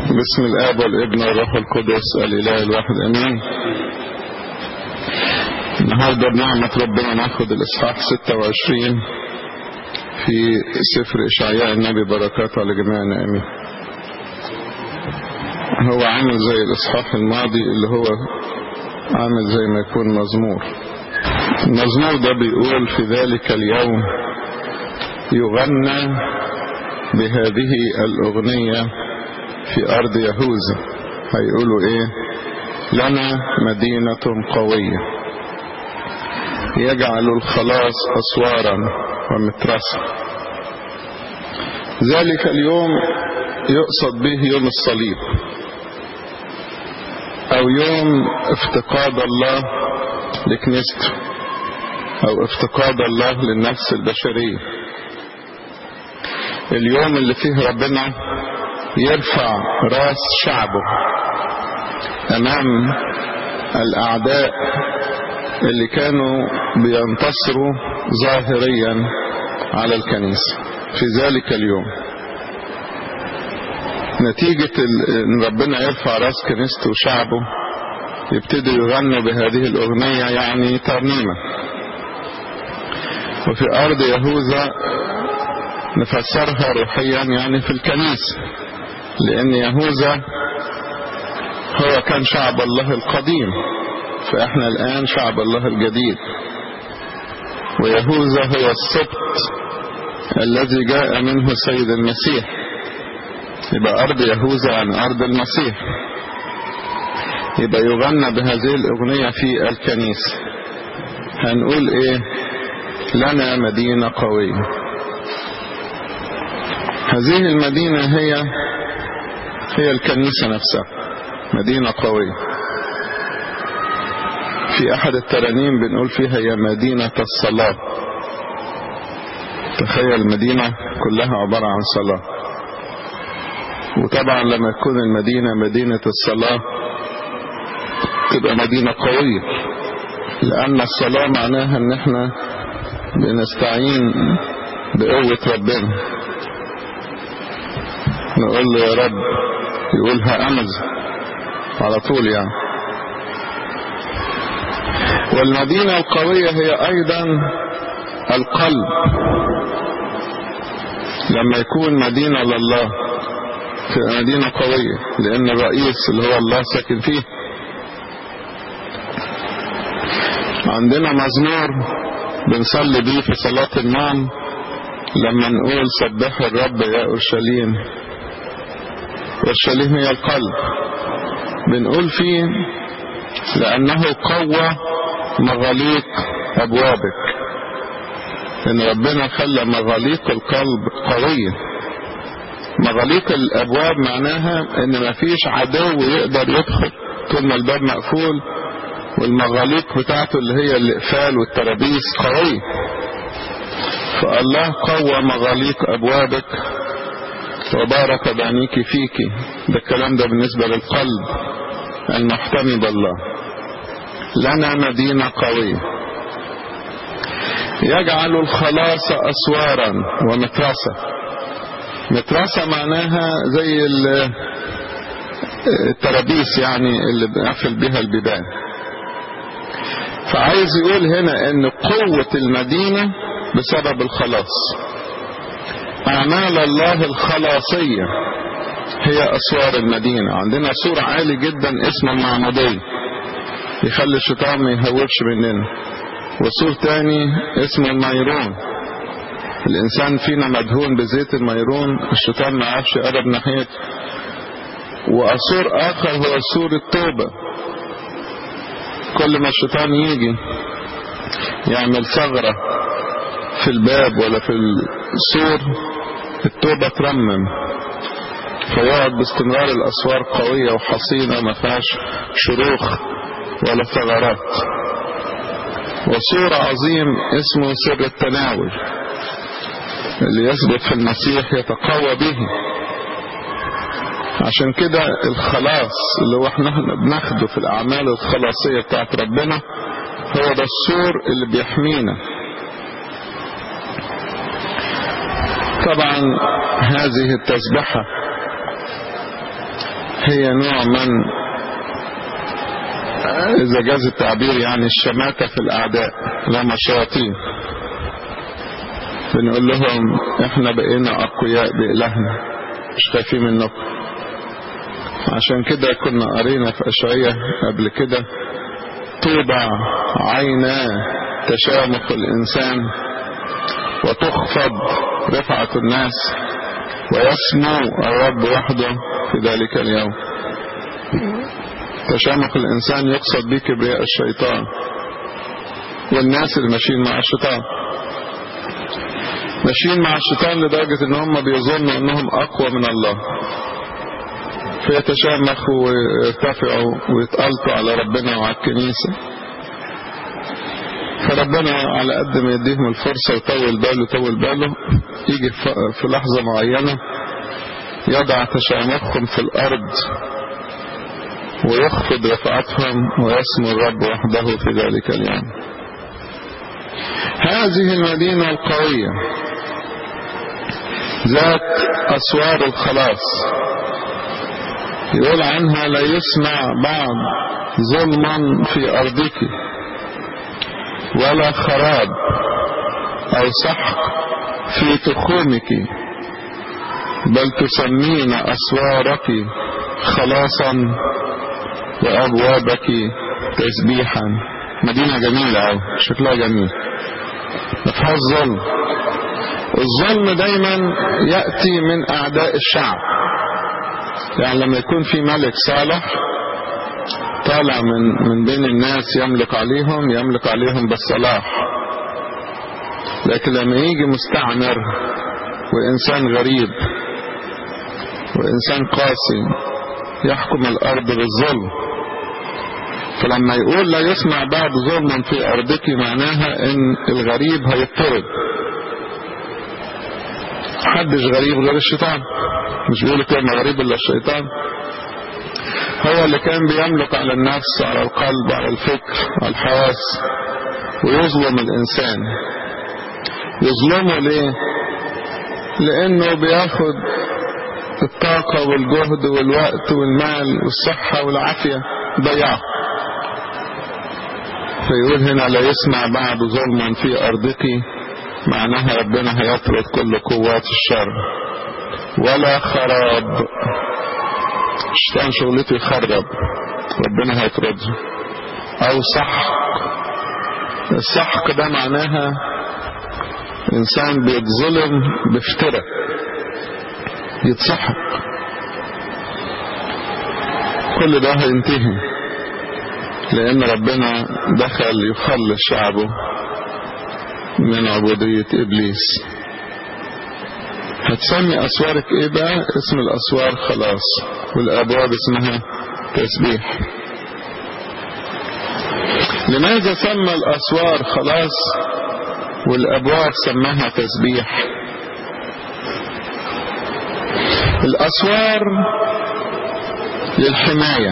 بسم الآب والابن والروح القدس الإله الواحد أمين النهاردة بنعمة ربنا ناخد الإصحاح 26 في سفر إشعياء النبي بركاته على جميعنا أمين هو عامل زي الإصحاح الماضي اللي هو عامل زي ما يكون مزمور المزمور ده بيقول في ذلك اليوم يغنى بهذه الأغنية في أرض يهوذا هيقولوا إيه لنا مدينة قوية يجعل الخلاص أسوارا ومترسا ذلك اليوم يقصد به يوم الصليب أو يوم افتقاد الله لكنيسته أو افتقاد الله للنفس البشرية اليوم اللي فيه ربنا يرفع راس شعبه امام الاعداء اللي كانوا بينتصروا ظاهريا على الكنيسة في ذلك اليوم نتيجة ان ربنا يرفع راس كنيسته وشعبه يبتدوا يغنوا بهذه الاغنية يعني ترنيمة وفي ارض يهوذا نفسرها روحيا يعني في الكنيسة لأن يهوذا هو كان شعب الله القديم فإحنا الآن شعب الله الجديد ويهوذا هو السبط الذي جاء منه سيد المسيح يبقى أرض يهوذا عن أرض المسيح يبقى يغنى بهذه الأغنية في الكنيسة هنقول إيه لنا مدينة قوية هذه المدينة هي هي الكنيسة نفسها مدينة قوية في أحد الترانيم بنقول فيها هي مدينة الصلاة تخيل المدينة كلها عبارة عن صلاة وطبعا لما تكون المدينة مدينة الصلاة تبقى مدينة قوية لأن الصلاة معناها ان احنا بنستعين بقوة ربنا نقول له يا رب يقولها أمز على طول يعني والمدينة القوية هي أيضا القلب لما يكون مدينة لله تبقى مدينة قوية لأن الرئيس اللي هو الله ساكن فيه عندنا مزمور بنصلي بيه في صلاة النوم لما نقول سبح الرب يا أورشليم والشليم هي القلب بنقول فيه لأنه قوى مغاليق أبوابك إن ربنا خلى مغاليق القلب قوية مغاليق الأبواب معناها إن مفيش عدو يقدر يدخل طول ما الباب مقفول والمغاليق بتاعته اللي هي الإقفال والترابيس قوية فالله قوى مغاليق أبوابك وبارك بنيك فيك ده الكلام ده بالنسبة للقلب المحتمي بالله لنا مدينة قوية يجعل الخلاص أسوارا ومترسة مترسة معناها زي الترابيس يعني اللي بنقفل بها البيبان فعايز يقول هنا ان قوة المدينة بسبب الخلاص أعمال الله الخلاصية هي أسوار المدينة عندنا سور عالي جدا اسمه المعمودية يخلي الشيطان ما يهوبش مننا وسور تاني اسمه الميرون الإنسان فينا مدهون بزيت الميرون الشيطان ما يعرفش يقرب ناحيته وأسور آخر هو سور التوبة كل ما الشيطان يجي يعمل ثغرة في الباب ولا في السور التوبة ترمم فيقعد باستمرار الأسوار قوية وحصينة ما فيهاش شروخ ولا ثغرات وسور عظيم اسمه سر التناول اللي يثبت في المسيح يتقوى به عشان كده الخلاص اللي هو احنا بناخده في الأعمال الخلاصية بتاعت ربنا هو ده السور اللي بيحمينا طبعا هذه التسبحة هي نوع من إذا جاز التعبير يعني الشماتة في الأعداء لما الشياطين بنقول لهم احنا بقينا أقوياء بإلهنا مش خايفين منكم عشان كده كنا قرينا في أشعية قبل كده توضع عينا تشامخ الإنسان وتخفض رفعة الناس ويسمو الرب وحده في ذلك اليوم تشامخ الإنسان يقصد به كبرياء الشيطان والناس اللي ماشيين مع الشيطان ماشيين مع الشيطان لدرجة ان هم بيظنوا انهم اقوى من الله فيتشامخوا ويرتفعوا ويتقلطوا على ربنا وعلى الكنيسة فربنا على قد ما يديهم الفرصة ويطول باله يطول باله يجي في لحظة معينة يضع تشامخهم في الأرض ويخفض رفعتهم ويسمو الرب وحده في ذلك اليوم هذه المدينة القوية ذات أسوار الخلاص يقول عنها لا يسمع بعد ظلما في أرضك ولا خراب أو سحق في تخومك بل تسمين أسوارك خلاصا وأبوابك تسبيحا مدينة جميلة أو شكلها جميل ما فيهاش ظلم الظلم دايما يأتي من أعداء الشعب يعني لما يكون في ملك صالح طالع من من بين الناس يملك عليهم يملك عليهم بالصلاح لكن لما يجي مستعمر وإنسان غريب وإنسان قاسي يحكم الأرض بالظلم فلما يقول لا يسمع بعد ظلما في أرضك معناها إن الغريب هيطرد محدش غريب غير الشيطان مش بيقولوا كلمة غريب إلا الشيطان هو اللي كان بيملك على النفس على القلب على الفكر على الحواس ويظلم الإنسان يظلمه ليه لأنه بياخد الطاقة والجهد والوقت والمال والصحة والعافية ضيعه فيقول هنا لا يسمع بعد ظلما في أرضك معناها ربنا هيطرد كل قوات الشر ولا خراب الشيطان شغلته يخرب ربنا هيطرده أو سحق السحق ده معناها إنسان بيتظلم بافتراء يتسحق كل ده هينتهي لأن ربنا دخل يخلص شعبه من عبودية إبليس هتسمي أسوارك إيه بقى اسم الأسوار خلاص والأبواب اسمها تسبيح لماذا سمى الأسوار خلاص والأبواب سماها تسبيح الأسوار للحماية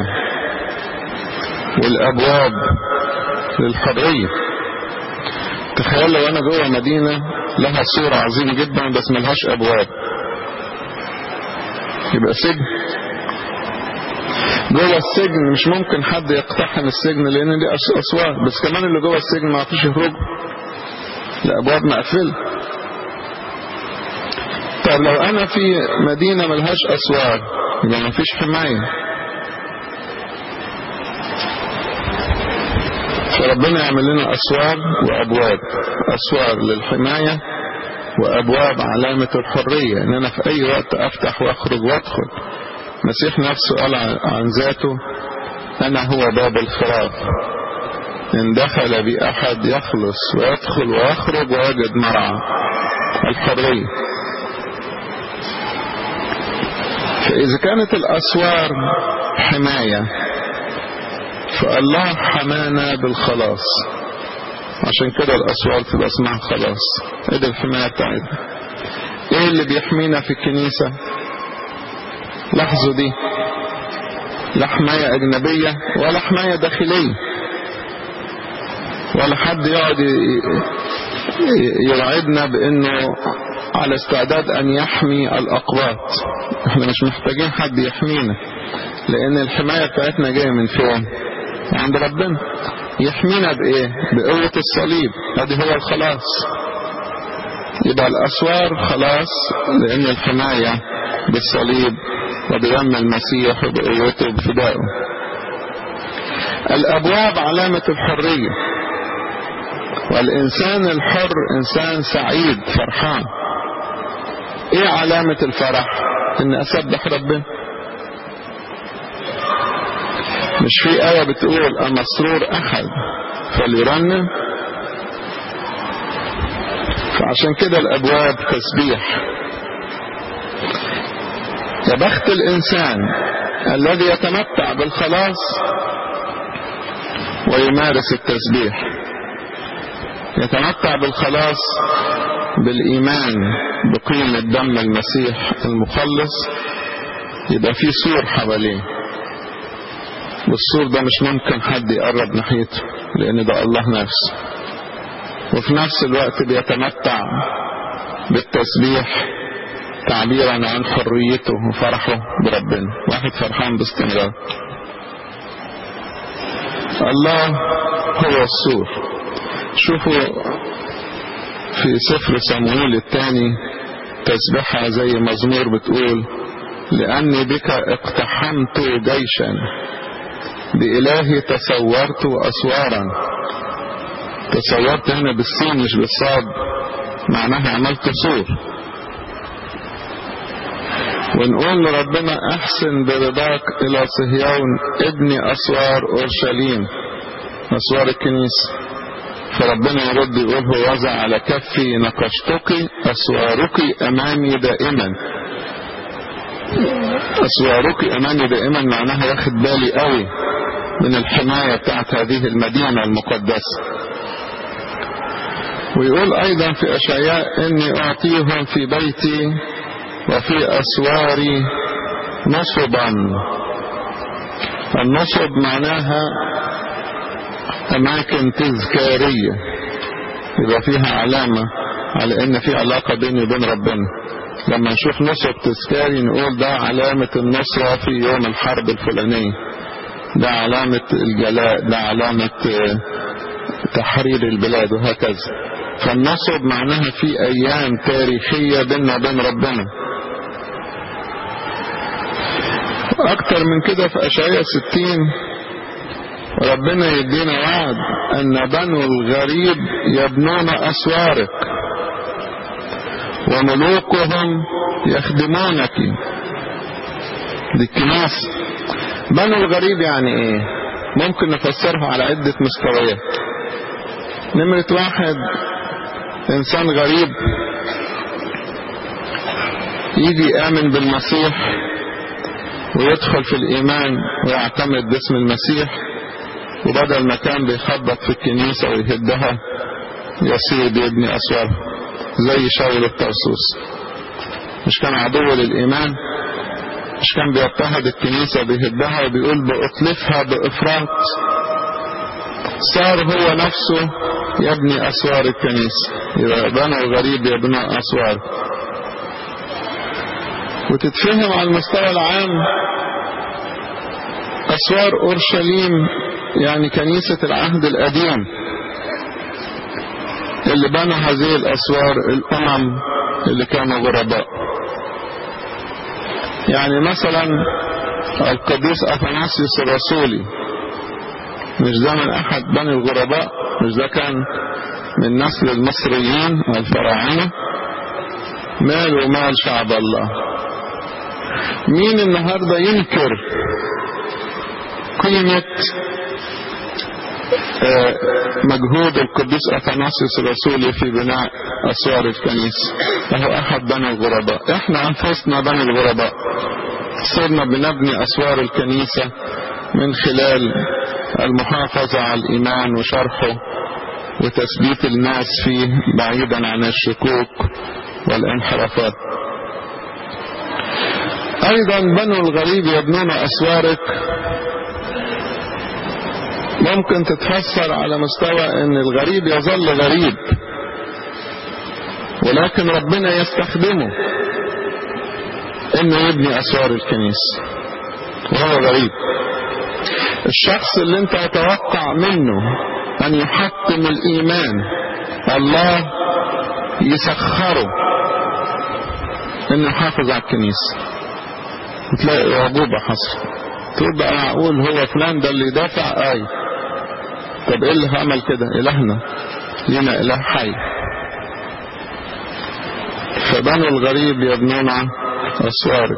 والأبواب للحرية تخيل لو أنا جوه مدينة لها سور عظيم جدا بس ملهاش أبواب يبقى سجن جوه السجن مش ممكن حد يقتحم السجن لأن دي أسوار بس كمان اللي جوه السجن ما فيش هروب الأبواب مقفلة طب لو أنا في مدينة ملهاش أسوار يبقى ما فيش حماية فربنا يعمل لنا أسوار وأبواب أسوار للحماية وأبواب علامة الحرية إن أنا في أي وقت أفتح وأخرج وأدخل مسيح نفسه قال عن ذاته أنا هو باب الفراغ إن دخل بي أحد يخلص ويدخل ويخرج ويجد مرعى الحرية فإذا كانت الأسوار حماية فالله حمانا بالخلاص عشان كده الأسوار تبقى اسمها خلاص ايه دي الحماية بتاعتنا ايه اللي بيحمينا في الكنيسة لاحظوا دي لا حماية أجنبية ولا حماية داخلية ولا حد يقعد يوعدنا بأنه على استعداد أن يحمي الأقباط احنا مش محتاجين حد يحمينا لان الحماية بتاعتنا جاية من فين عند ربنا يحمينا بايه بقوة الصليب هذه هو الخلاص يبقى الاسوار خلاص لان الحماية بالصليب وبدم المسيح وبقوته وبفدائه الابواب علامة الحرية والانسان الحر انسان سعيد فرحان ايه علامة الفرح ان اسبح ربنا مش في آية بتقول أمسرور أحد فليرنم فعشان كده الأبواب تسبيح يا بخت الإنسان الذي يتمتع بالخلاص ويمارس التسبيح يتمتع بالخلاص بالإيمان بقيمة دم المسيح المخلص يبقى في سور حواليه والسور ده مش ممكن حد يقرب ناحيته لأن ده الله نفسه وفي نفس الوقت بيتمتع بالتسبيح تعبيرا عن حريته وفرحه بربنا واحد فرحان باستمرار الله هو السور شوفوا في سفر صمويل الثاني تسبحها زي مزمور بتقول لأني بك اقتحمت جيشا بإلهي تصورت أسوارا تصورت هنا بالسين مش بالصاد معناها عملت سور ونقول لربنا احسن برضاك الى صهيون ابني اسوار اورشليم اسوار الكنيسة فربنا يرد يقول هو وضع على كفي نقشتك اسوارك امامي دائما اسوارك امامي دائما معناها واخد بالي قوي من الحماية بتاعت هذه المدينة المقدسة ويقول ايضا في اشعياء اني اعطيهم في بيتي وفي اسواري نصبا النصب معناها اماكن تذكارية يبقى فيها علامة على ان في علاقة بيني وبين ربنا لما نشوف نصب تذكاري نقول ده علامة النصرة في يوم الحرب الفلانية ده علامة الجلاء ده علامة تحرير البلاد وهكذا فالنصب معناها في ايام تاريخية بيننا وبين ربنا اكتر من كده في اشعياء ستين ربنا يدينا وعد ان بنو الغريب يبنون اسوارك وملوكهم يخدمونك دي الكنيسة بنو الغريب يعني ايه ممكن نفسرها على عدة مستويات نمرة واحد انسان غريب يجي يآمن بالمسيح ويدخل في الإيمان ويعتمد باسم المسيح وبدل ما كان بيخبط في الكنيسة ويهدها يصير بيبني أسوارها زي شاول الترسوس مش كان عدو للإيمان مش كان بيضطهد الكنيسة وبيهدها وبيقول بأطلفها بإفراط صار هو نفسه يبني أسوار الكنيسة يبقى بنو الغريب يبنى أسوار وتتفهم على المستوى العام أسوار أورشليم يعني كنيسة العهد القديم اللي بنوا هذه الأسوار الأمم اللي كانوا غرباء يعني مثلا القديس أثناسيوس الرسولي مش ده من أحد بني الغرباء مش ده كان من نسل المصريين الفراعنة مال ومال شعب الله مين النهاردة ينكر قيمة مجهود القديس أثناسيوس الرسولي في بناء أسوار الكنيسة وهو أحد بني الغرباء احنا أنفسنا بني الغرباء صرنا بنبني أسوار الكنيسة من خلال المحافظة على الإيمان وشرحه وتثبيت الناس فيه بعيدا عن الشكوك والانحرافات أيضا بنو الغريب يبنون أسوارك ممكن تتفسر على مستوى ان الغريب يظل غريب ولكن ربنا يستخدمه انه يبني اسوار الكنيسة وهو غريب الشخص اللي انت تتوقع منه ان يحطم الايمان الله يسخره انه يحافظ على الكنيسة تلاقي عقوبة حصل تقول بقى معقول هو فلان ده اللي يدافع اي طب ايه اللي عمل كده الهنا لنا اله حي فبنو الغريب يبنون اسوارك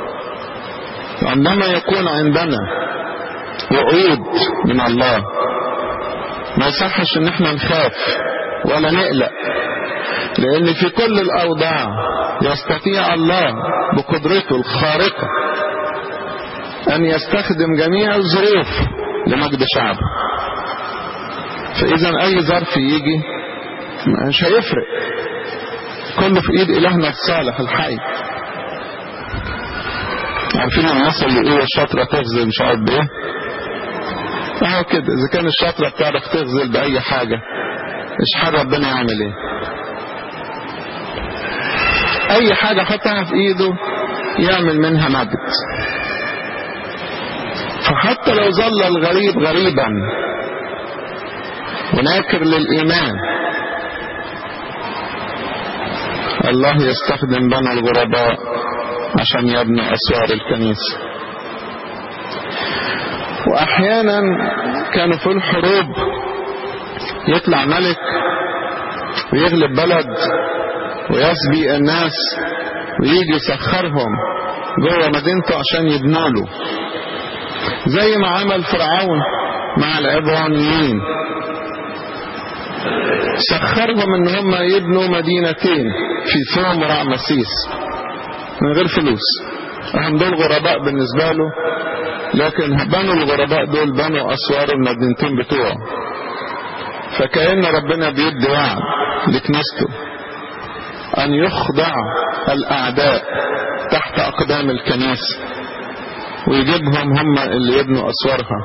عندما يكون عندنا وعود من الله ما يصحش ان احنا نخاف ولا نقلق لان في كل الاوضاع يستطيع الله بقدرته الخارقة ان يستخدم جميع الظروف لمجد شعبه فاذا اي ظرف يجي مش هيفرق كله في ايد الهنا الصالح الحي عارفين المثل اللي يقول الشطرة تغزل مش عارف بايه اهو كده اذا كان الشطرة بتعرف تغزل باي حاجة اشحال ربنا يعمل ايه اي حاجة حطها في ايده يعمل منها مجد فحتى لو ظل الغريب غريبا وناكر للايمان الله يستخدم بنو الغرباء عشان يبنوا اسوار الكنيسة واحيانا كانوا في الحروب يطلع ملك ويغلب بلد ويسبي الناس ويجي يسخرهم جوه مدينته عشان يبنوا له زي ما عمل فرعون مع العبرانيين سخرهم ان هم يبنوا مدينتين في ثوم رعمسيس من غير فلوس هم دول غرباء بالنسبة له لكن بنوا الغرباء دول بنوا اسوار المدينتين بتوعه فكأن ربنا بيدي وعد لكنيسته ان يخضع الاعداء تحت اقدام الكنيسة ويجيبهم هم اللي يبنوا اسوارها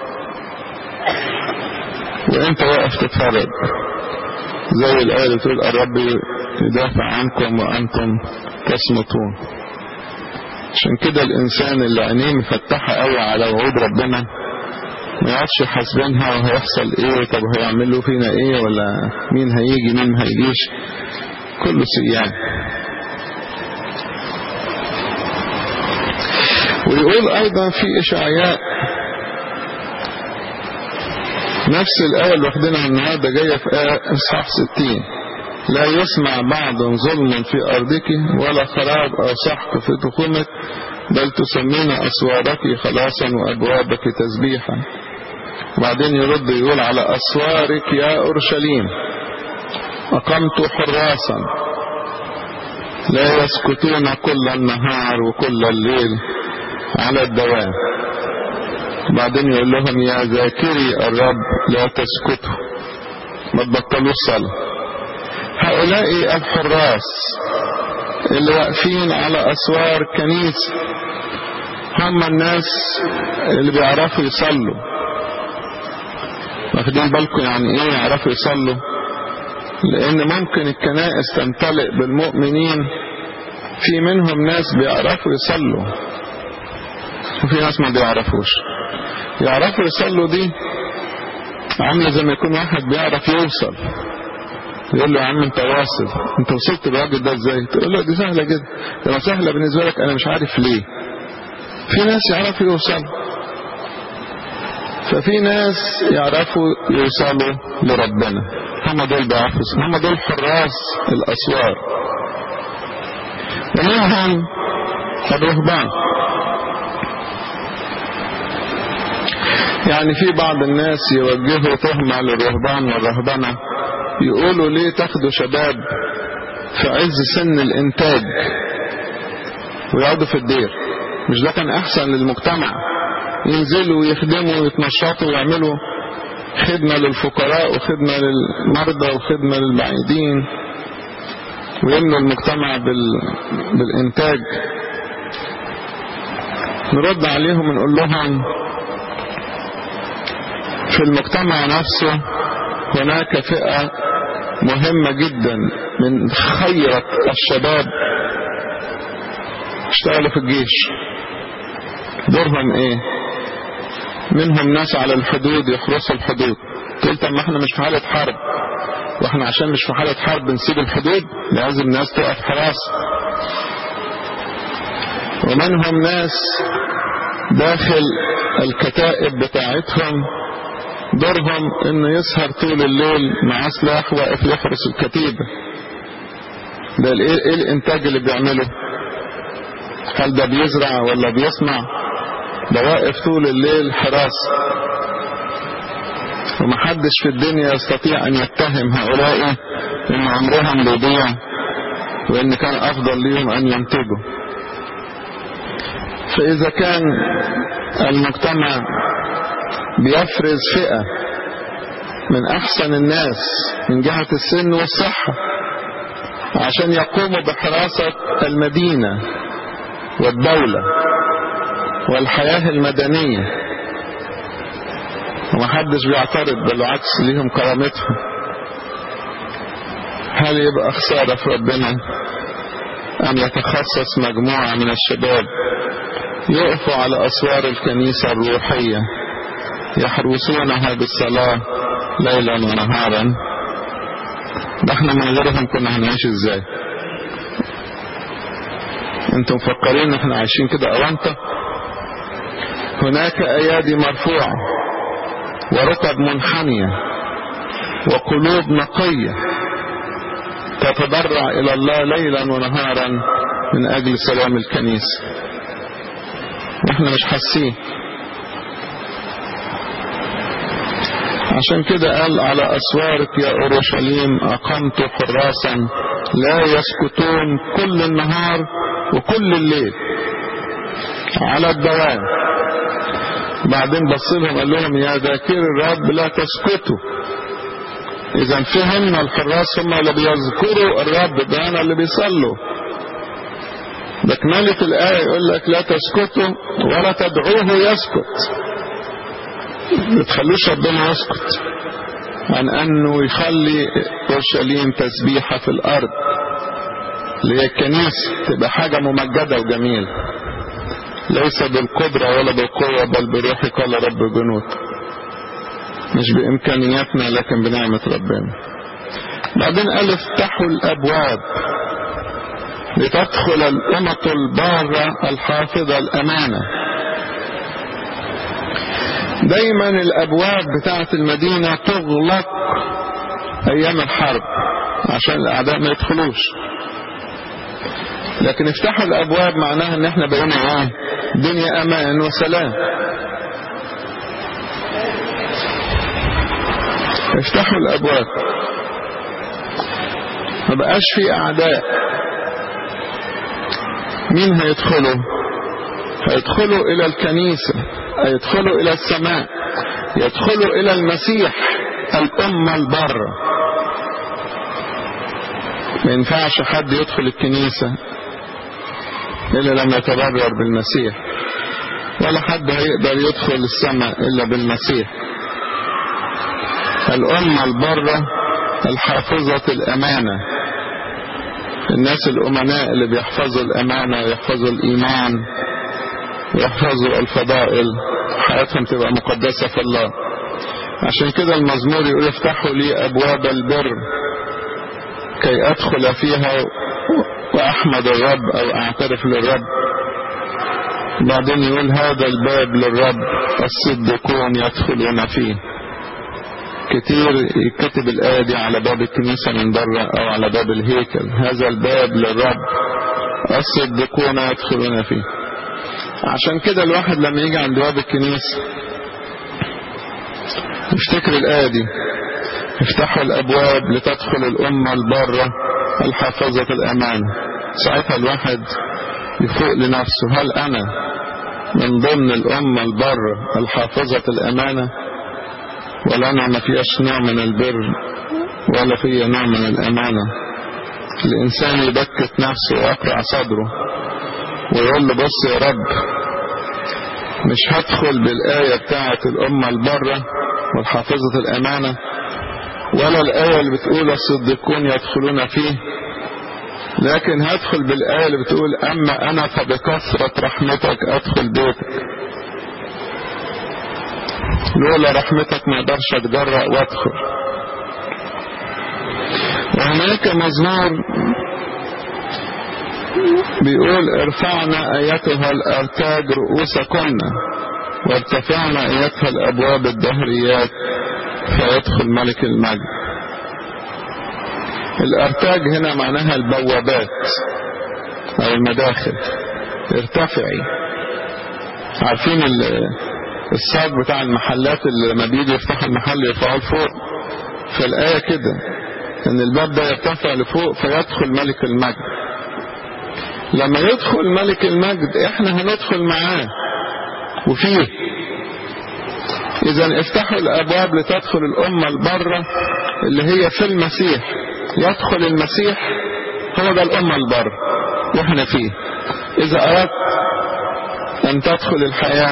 وانت واقف تتفرج زي الآية اللي تقول الرب يدافع عنكم وأنتم تصمتون عشان كده الإنسان اللي عينيه مفتحة قوي على وعود ربنا ما يقعدش حاسبينها وهيحصل ايه طب هيعملوا فينا ايه ولا مين هيجي مين ما هيجيش كله سيان ويقول ايضا في اشعياء نفس الآية اللي واخدينها النهاردة جاية في آية إصحاح 60 لا يسمع بعد ظلم في أرضك ولا خراب أو سحق في تخومك بل تسمين أسوارك خلاصا وأبوابك تسبيحا وبعدين يرد يقول على أسوارك يا أورشليم أقمت حراسا لا يسكتون كل النهار وكل الليل على الدوام بعدين يقول لهم يا ذاكري الرب لا تسكتوا ما تبطلوا الصلاة هؤلاء الحراس اللي واقفين على أسوار كنيسة هم الناس اللي بيعرفوا يصلوا واخدين بالكم يعني ايه يعرفوا يصلوا لان ممكن الكنائس تمتلئ بالمؤمنين في منهم ناس بيعرفوا يصلوا وفي ناس ما بيعرفوش يعرفوا يصلوا دي عاملة زي ما يكون واحد بيعرف يوصل يقول له يا عم انت واصل انت وصلت الراجل ده ازاي تقول له دي سهلة جدا لما سهلة بالنسبة لك انا مش عارف ليه في ناس يعرفوا يوصلوا ففي ناس يعرفوا يوصلوا لربنا هم دول بيعرفوا هم دول حراس الاسوار ومنهم الرهبان يعني في بعض الناس يوجهوا تهمة للرهبان والرهبنة يقولوا ليه تاخدوا شباب في عز سن الانتاج ويقعدوا في الدير مش ده كان احسن للمجتمع ينزلوا ويخدموا ويتنشطوا ويعملوا خدمة للفقراء وخدمة للمرضى وخدمة للبعيدين ويملوا المجتمع بال... بالإنتاج نرد عليهم ونقول لهم في المجتمع نفسه هناك فئة مهمة جدا من خيرة الشباب اشتغلوا في الجيش دورهم ايه منهم ناس على الحدود يحرسوا الحدود قلت ما احنا مش في حالة حرب واحنا عشان مش في حالة حرب بنسيب الحدود لازم ناس تقف حراسة ومنهم ناس داخل الكتائب بتاعتهم دورهم انه يسهر طول الليل مع سلاح واقف يحرس الكتيبة ده ايه الانتاج اللي بيعمله هل ده بيزرع ولا بيصنع ده واقف طول الليل حراسة ومحدش في الدنيا يستطيع ان يتهم هؤلاء ان عمرهم بيضيع وان كان افضل ليهم ان ينتجوا فاذا كان المجتمع بيفرز فئة من احسن الناس من جهة السن والصحة عشان يقوموا بحراسة المدينة والدولة والحياة المدنية ومحدش بيعترض بالعكس ليهم كرامتهم هل يبقى خسارة في ربنا أن يتخصص مجموعة من الشباب يقفوا على أسوار الكنيسة الروحية يحرسونها بالصلاة ليلا ونهارا ده احنا من غيرهم كنا هنعيش ازاي انتم مفكرين احنا عايشين كده اوانطة هناك ايادي مرفوعة وركب منحنية وقلوب نقية تتضرع الى الله ليلا ونهارا من اجل سلام الكنيسة واحنا مش حاسين عشان كده قال على أسوارك يا أورشليم أقمت حراسا لا يسكتون كل النهار وكل الليل على الدوام بعدين بص لهم قال لهم يا ذاكر الرب لا تسكتوا إذا فهمنا الحراس هم اللي بيذكروا الرب ده أنا اللي بيصلوا بكملة الآية يقول لك لا تسكتوا ولا تدعوه يسكت ما تخلوش ربنا يسكت عن انه يخلي اورشليم تسبيحه في الارض اللي هي الكنيسه تبقى حاجه ممجده وجميله ليس بالقدره ولا بالقوه بل بروحي قال رب الجنود مش بامكانياتنا لكن بنعمه ربنا بعدين قال افتحوا الابواب لتدخل الامه الباره الحافظه الامانه دايما الابواب بتاعه المدينة تغلق ايام الحرب عشان الاعداء ما يدخلوش لكن افتحوا الابواب معناها ان احنا بقينا ايه دنيا امان وسلام افتحوا الابواب ما بقاش في اعداء مين هيدخلوا هيدخلوا الى الكنيسه يدخلوا إلى السماء يدخلوا إلى المسيح الأمة البرة ما ينفعش حد يدخل الكنيسة إلا لما يتبرر بالمسيح ولا حد هيقدر يدخل السماء إلا بالمسيح الأمة البرة الحافظة الأمانة الناس الأمناء اللي بيحفظوا الأمانة ويحفظوا الإيمان ويحفظوا الفضائل حياتهم تبقى مقدسة في الله عشان كده المزمور يقول افتحوا لي أبواب البر كي أدخل فيها وأحمد الرب أو أعترف للرب بعدين يقول هذا الباب للرب الصديقون يدخلون فيه كتير يكتب الآية دي على باب الكنيسة من بره أو على باب الهيكل هذا الباب للرب الصديقون يدخلون فيه عشان كده الواحد لما يجي عند باب الكنيسة يفتكر الآية دي افتحوا الأبواب لتدخل الأمة البارة الحافظة الأمانة ساعتها الواحد يفوق لنفسه هل أنا من ضمن الأمة البارة الحافظة الأمانة ولا أنا ما فيهاش نوع من البر ولا فيها نوع من الأمانة الإنسان يبكت نفسه ويقرع صدره ويقول له بص يا رب مش هدخل بالآية بتاعة الأمة البرة والحافظة الأمانة ولا الآية اللي بتقول الصديقون يدخلون فيه لكن هدخل بالآية اللي بتقول أما أنا فبكثرة رحمتك أدخل بيتك لولا رحمتك ما اقدرش اتجرأ وادخل وهناك مزمور بيقول ارفعنا ايتها الارتاج رؤوسكن وارتفعنا ايتها الابواب الدهريات فيدخل ملك المجد الارتاج هنا معناها البوابات او المداخل ارتفعي عارفين الصاج بتاع المحلات اللي لما بيجي يفتحوا المحل يرفعوه لفوق فالآية كده ان الباب ده يرتفع لفوق فيدخل ملك المجد لما يدخل ملك المجد احنا هندخل معاه وفيه اذا افتحوا الابواب لتدخل الامة البرة اللي هي في المسيح يدخل المسيح هو ده الامة البر واحنا فيه اذا اردت ان تدخل الحياة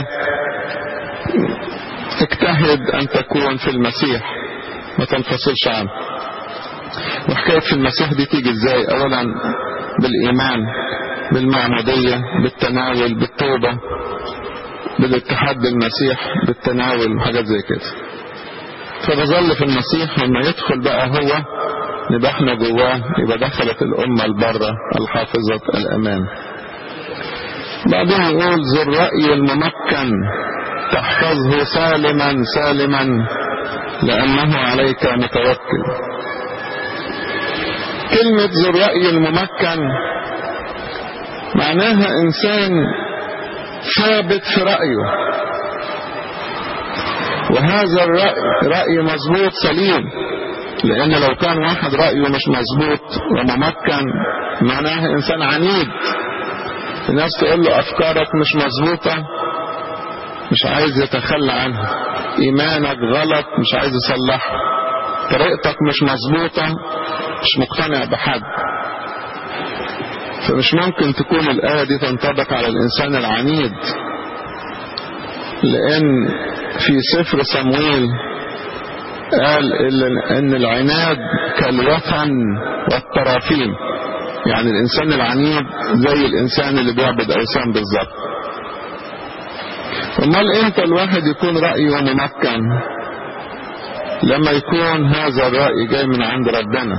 اجتهد ان تكون في المسيح ما تنفصلش عنه وحكاية في المسيح دي تيجي ازاي اولا بالايمان بالمعمودية بالتناول بالتوبة بالاتحاد بالمسيح بالتناول وحاجات زي كده فبظل في المسيح لما يدخل بقى هو نبقى احنا جواه يبقى دخلت الأمة البرة الحافظة الأمان بعدين يقول ذو الرأي الممكن تحفظه سالما سالما لأنه عليك متوكل كلمة ذو الرأي الممكن معناها إنسان ثابت في رأيه وهذا الرأي رأي مظبوط سليم لأن لو كان واحد رأيه مش مظبوط وممكن معناها إنسان عنيد الناس تقول له أفكارك مش مظبوطة مش عايز يتخلى عنها إيمانك غلط مش عايز يصلحها طريقتك مش مظبوطة مش مقتنع بحد فمش ممكن تكون الآية دي تنطبق على الإنسان العنيد لأن في سفر صمويل قال ان العناد كالوثن والترافيم يعني الانسان العنيد زي الانسان اللي بيعبد اوثان بالظبط امال امتى الواحد يكون رايه ممكن لما يكون هذا الراي جاي من عند ربنا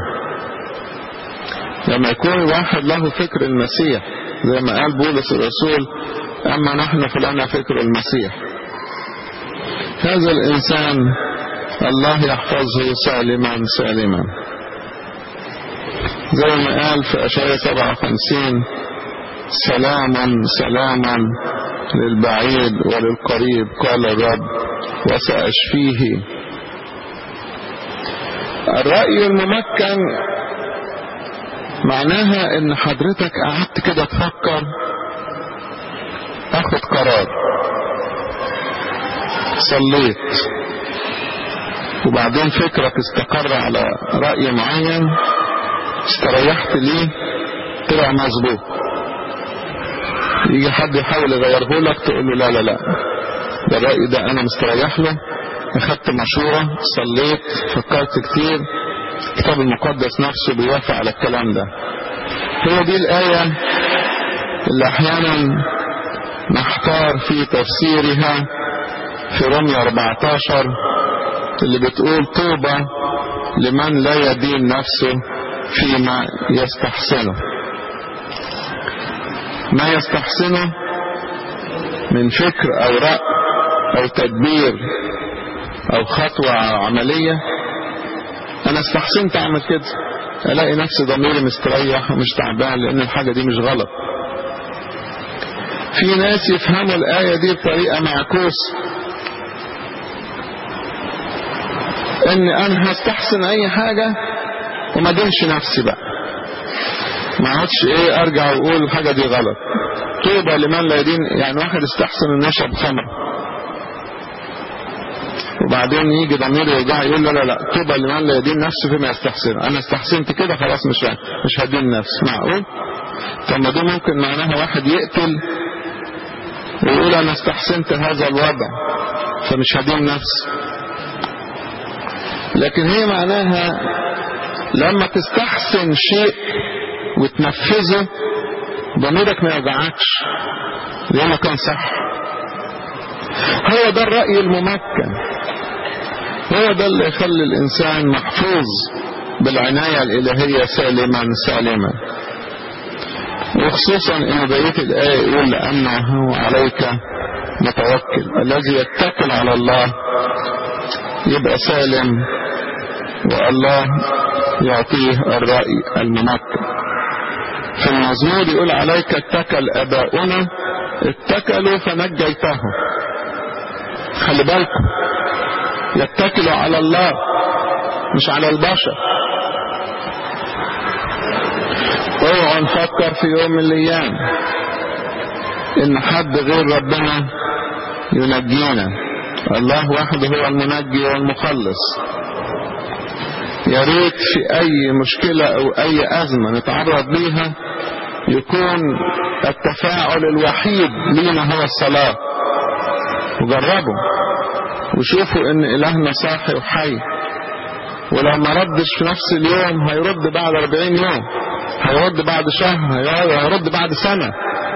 لما يكون واحد له فكر المسيح زي ما قال بولس الرسول اما نحن فلنا فكر المسيح هذا الانسان الله يحفظه سالما سالما زي ما قال في أشعياء 57 سلاما سلاما للبعيد وللقريب قال الرب وسأشفيه الرأي الممكن معناها ان حضرتك قعدت كده تفكر اخد قرار صليت وبعدين فكرك استقر على رأي معين استريحت ليه طلع مظبوط يجي حد يحاول يغيره لك تقول له لا لا لا ده الرأي ده أنا مستريح له أخدت مشورة صليت فكرت كتير الكتاب المقدس نفسه بيوافق على الكلام ده هي دي الآية اللي أحيانا نحتار في تفسيرها في رمي 14 اللي بتقول طوبى لمن لا يدين نفسه فيما يستحسنه ما يستحسنه من فكر او رأي او تدبير او خطوة عملية انا استحسنت اعمل كده الاقي نفسي ضميري مستريح ومش تعبان لان الحاجة دي مش غلط في ناس يفهموا الآية دي بطريقة معكوسة ان انا هستحسن اي حاجة وما دينش نفسي بقى ما اقعدش ايه ارجع واقول الحاجة دي غلط طوبى لمن لا يدين يعني واحد استحسن انه يشرب خمر وبعدين يجي ضميره يرجع يقول لا لا لا طوبى لمن لا يدين نفسه فيما يستحسن انا استحسنت كده خلاص مش مش هدين نفسي معقول طب ما ده ممكن معناها واحد يقتل ويقول انا استحسنت هذا الوضع فمش هدين نفسي لكن هي معناها لما تستحسن شيء وتنفذه ضميرك ما يوجعكش لأنه كان صح هو ده الرأي الممكن هو ده اللي يخلي الإنسان محفوظ بالعناية الإلهية سالما سالما وخصوصا ان بقية الآية يقول لأنه عليك متوكل الذي يتكل على الله يبقى سالم والله يعطيه الرأي الممكن في المزمور يقول عليك اتكل اباؤنا اتكلوا فنجيتهم خلي بالكم يتكلوا على الله مش على البشر اوعوا نفكر في يوم من الايام ان حد غير ربنا ينجينا الله وحده هو المنجي والمخلص يا ريت في اي مشكلة او اي ازمة نتعرض ليها يكون التفاعل الوحيد لينا هو الصلاة وجربوا وشوفوا ان الهنا صاحي وحي ولو ما ردش في نفس اليوم هيرد بعد 40 يوم هيرد بعد شهر هيرد بعد سنة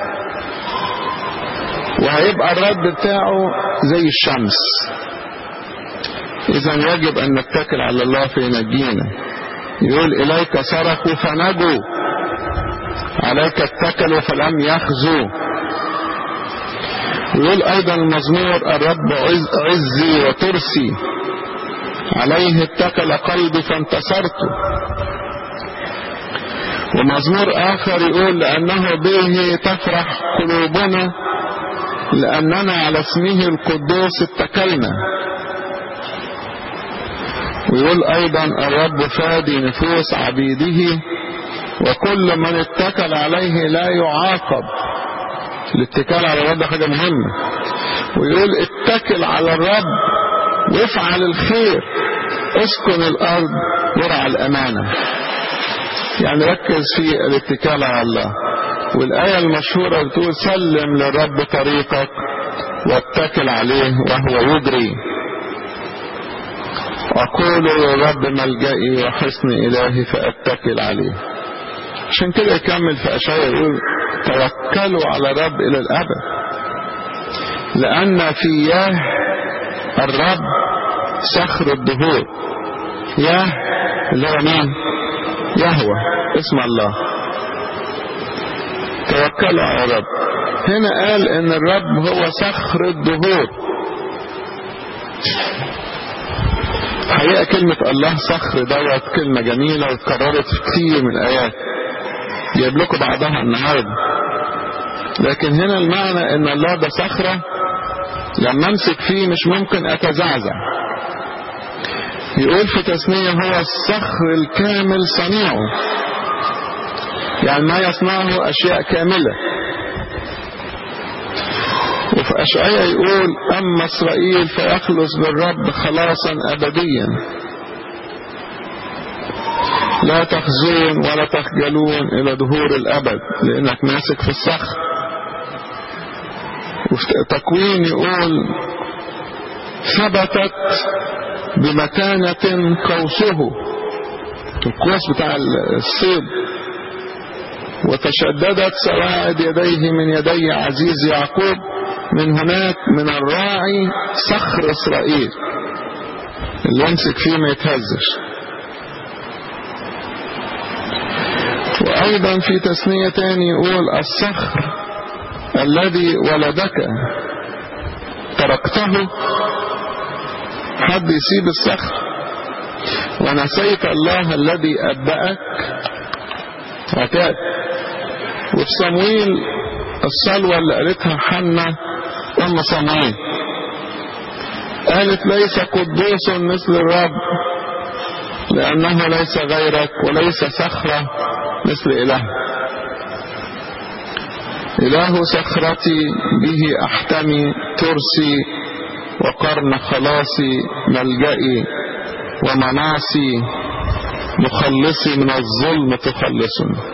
وهيبقى الرد بتاعه زي الشمس اذا يجب ان نتكل على الله في نجينا يقول اليك صرخوا فنجوا عليك اتكلوا فلم يخزوا ويقول ايضا المزمور الرب عز عزي وترسي عليه اتكل قلبي فانتصرت ومزمور اخر يقول لانه به تفرح قلوبنا لاننا على اسمه القدوس اتكلنا ويقول ايضا الرب فادي نفوس عبيده وكل من اتكل عليه لا يعاقب الاتكال على الرب حاجة مهمة ويقول اتكل على الرب وافعل الخير اسكن الارض ورع الامانة يعني ركز في الاتكال على الله والآية المشهورة بتقول سلم للرب طريقك واتكل عليه وهو يجري أقول للرب ملجئي وحسن إلهي فأتكل عليه عشان كده يكمل في أشعياء يقول توكلوا على الرب إلى الأبد لأن في ياه الرب صخر الدهور ياه اللي هو مين يهوى اسم الله توكلوا على الرب هنا قال ان الرب هو صخر الدهور حقيقة كلمة الله صخر دوت كلمة جميلة واتكررت في كتير من الآيات جايب لكم بعضها النهاردة لكن هنا المعنى ان الله ده صخرة لما امسك فيه مش ممكن اتزعزع يقول في تسمية هو الصخر الكامل صنيعه يعني ما يصنعه اشياء كاملة وفي اشعياء يقول اما اسرائيل فيخلص بالرب خلاصا ابديا لا تخزون ولا تخجلون الى ظهور الابد لانك ماسك في الصخر وفي تكوين يقول ثبتت بمتانة قوسه القوس بتاع الصيد وتشددت سواعد يديه من يدي عزيز يعقوب من هناك من الراعي صخر اسرائيل اللي يمسك فيه ما يتهزش وايضا في تسنية تاني يقول الصخر الذي ولدك تركته حد يسيب الصخر ونسيت الله الذي أبأك عتاد وفي صمويل الصلوة اللي قالتها حنة أم صمويل قالت ليس قدوس مثل الرب لأنه ليس غيرك وليس صخرة مثل إله إله صخرتي به أحتمي ترسي وقرن خلاصي ملجئي ومناصي مخلصي من الظلم تخلصني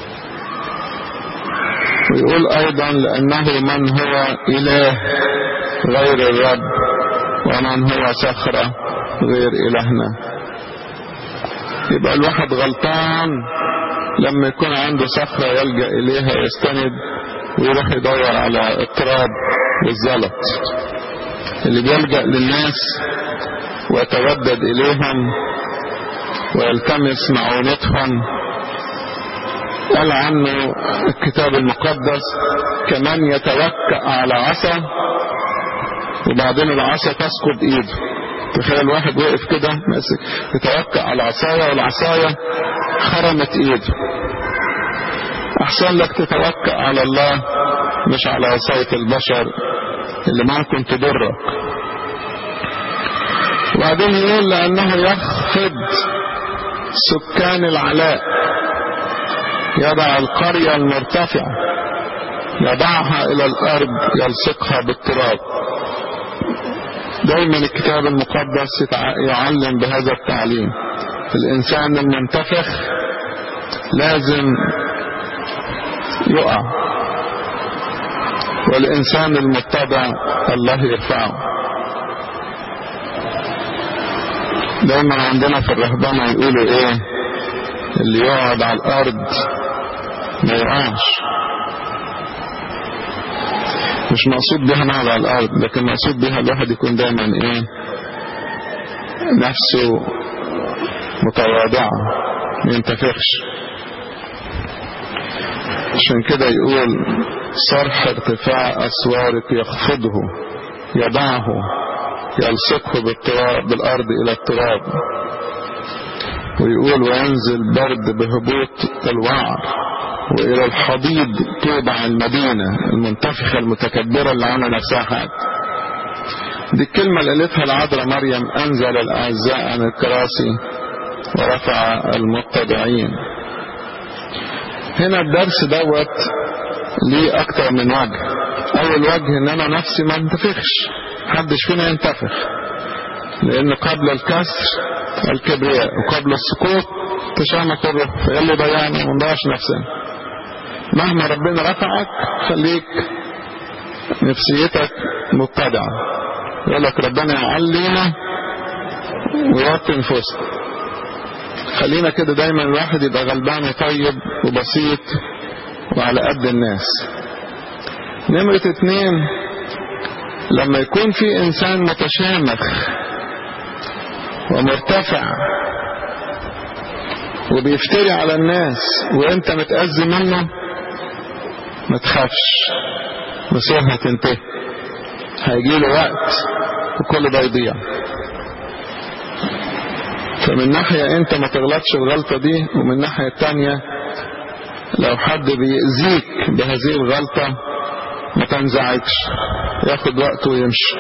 ويقول أيضا لأنه من هو إله غير الرب ومن هو صخرة غير إلهنا يبقى الواحد غلطان لما يكون عنده صخرة يلجأ إليها يستند ويروح يدور على التراب والزلط اللي بيلجأ للناس ويتودد إليهم ويلتمس معونتهم قال عنه الكتاب المقدس كمان يتوكأ على عصا وبعدين العصا تسقط ايده تخيل واحد وقف كده ماسك يتوكأ على العصاية والعصاية خرمت ايده احسن لك تتوكأ على الله مش على عصاية البشر اللي ممكن تضرك وبعدين يقول لأنه يخفض سكان العلاء يضع القرية المرتفعة يضعها إلى الأرض يلصقها بالتراب دايما الكتاب المقدس يعلم بهذا التعليم الإنسان المنتفخ لازم يقع والإنسان المتبع الله يرفعه دايما عندنا في الرهبنة يقولوا ايه اللي يقعد على الارض ما يقعش مش مقصود بها نقعد على الارض لكن مقصود بها الواحد يكون دايما ايه نفسه متواضعة ما ينتفخش عشان كده يقول صرح ارتفاع أسوارك يخفضه يضعه يلصقه بالتراب بالأرض إلى التراب ويقول وينزل برد بهبوط الوعر وإلى الحضيض توضع المدينة المنتفخة المتكبرة اللي عاملة نفسها حاجة دي الكلمة اللي قالتها العذراء مريم أنزل الأعزاء عن الكراسي ورفع المتبعين هنا الدرس دوت ليه أكتر من وجه أول وجه إن أنا نفسي ما انتفخش محدش فينا ينتفخ لأن قبل الكسر الكبرياء وقبل السقوط تشامخ الروح فيلا ضيعنا وما نضيعش نفسنا مهما ربنا رفعك خليك نفسيتك مبتدعة يقول لك ربنا يعلينا ويوطي نفوسنا خلينا كده دايما الواحد يبقى غلبان وطيب وبسيط وعلى قد الناس نمرة اتنين لما يكون في انسان متشامخ ومرتفع وبيفتري على الناس وانت متأذي منه ما تخافش مصيرها تنتهي هيجي له وقت وكل ده يضيع فمن ناحية انت ما تغلطش الغلطة دي ومن الناحية التانية لو حد بيأذيك بهذه الغلطة ما تنزعجش ياخد وقته ويمشي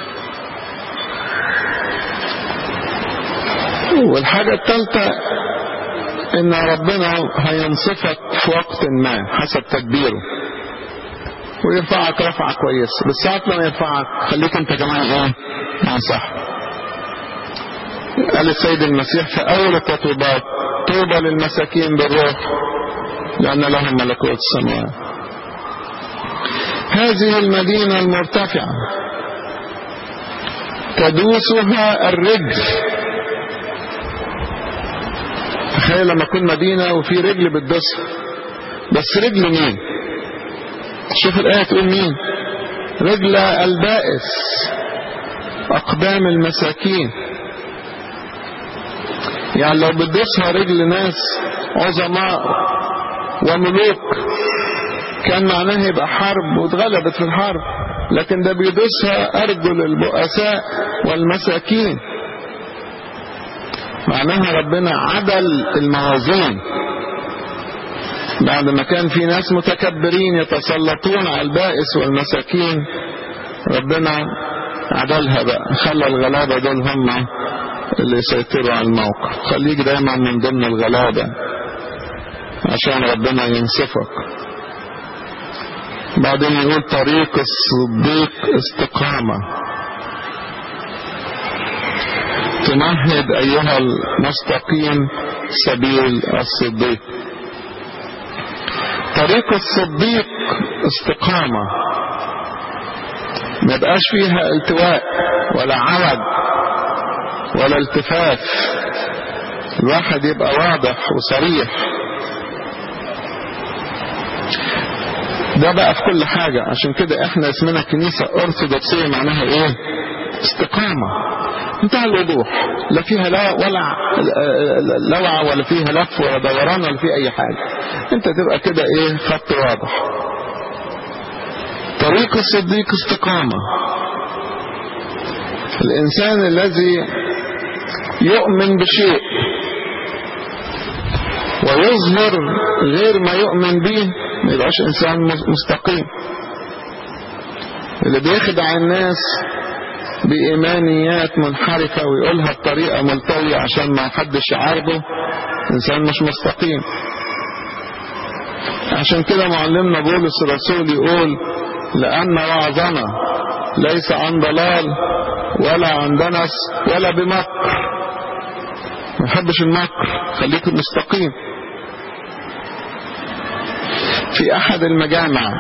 والحاجة الثالثة ان ربنا هينصفك في وقت ما حسب تدبيره ويرفعك رفعة كويسة بس ساعة لما يرفعك خليك انت كمان ايه انصح قال السيد المسيح في اول التطوبات طوبى للمساكين بالروح لان لهم ملكوت السماوات هذه المدينة المرتفعة تدوسها الرجل تخيل لما تكون مدينة وفي رجل بتدوسها بس رجل مين شوف الآية تقول مين رجل البائس أقدام المساكين يعني لو بتدوسها رجل ناس عظماء وملوك كان معناها يبقى حرب واتغلبت في الحرب لكن ده بيدوسها أرجل البؤساء والمساكين معناها ربنا عدل الموازين بعد ما كان في ناس متكبرين يتسلطون على البائس والمساكين ربنا عدلها بقى خلى الغلابة دول هم اللي يسيطروا على الموقف خليك دايما من ضمن الغلابة عشان ربنا ينصفك بعدين يقول طريق الصديق استقامة تمهد أيها المستقيم سبيل الصديق طريق الصديق استقامة ما يبقاش فيها التواء ولا عوج ولا التفاف الواحد يبقى واضح وصريح ده بقى في كل حاجة عشان كده احنا اسمنا كنيسة ارثوذكسية معناها ايه استقامة انتهى الوضوح لا فيها لا ولا لوعة ولا فيها لف ولا دوران ولا فيها اي حاجة انت تبقى كده ايه خط واضح طريق الصديق استقامة الانسان الذي يؤمن بشيء ويظهر غير ما يؤمن به ما يبقاش انسان مستقيم اللي بيخدع الناس بإيمانيات منحرفة ويقولها بطريقة ملتوية عشان ما حدش يعارضه إنسان مش مستقيم عشان كده معلمنا بولس الرسول يقول لأن وعظنا ليس عن ضلال ولا عن دنس ولا بمكر ما يحبش المكر خليك مستقيم في أحد المجامع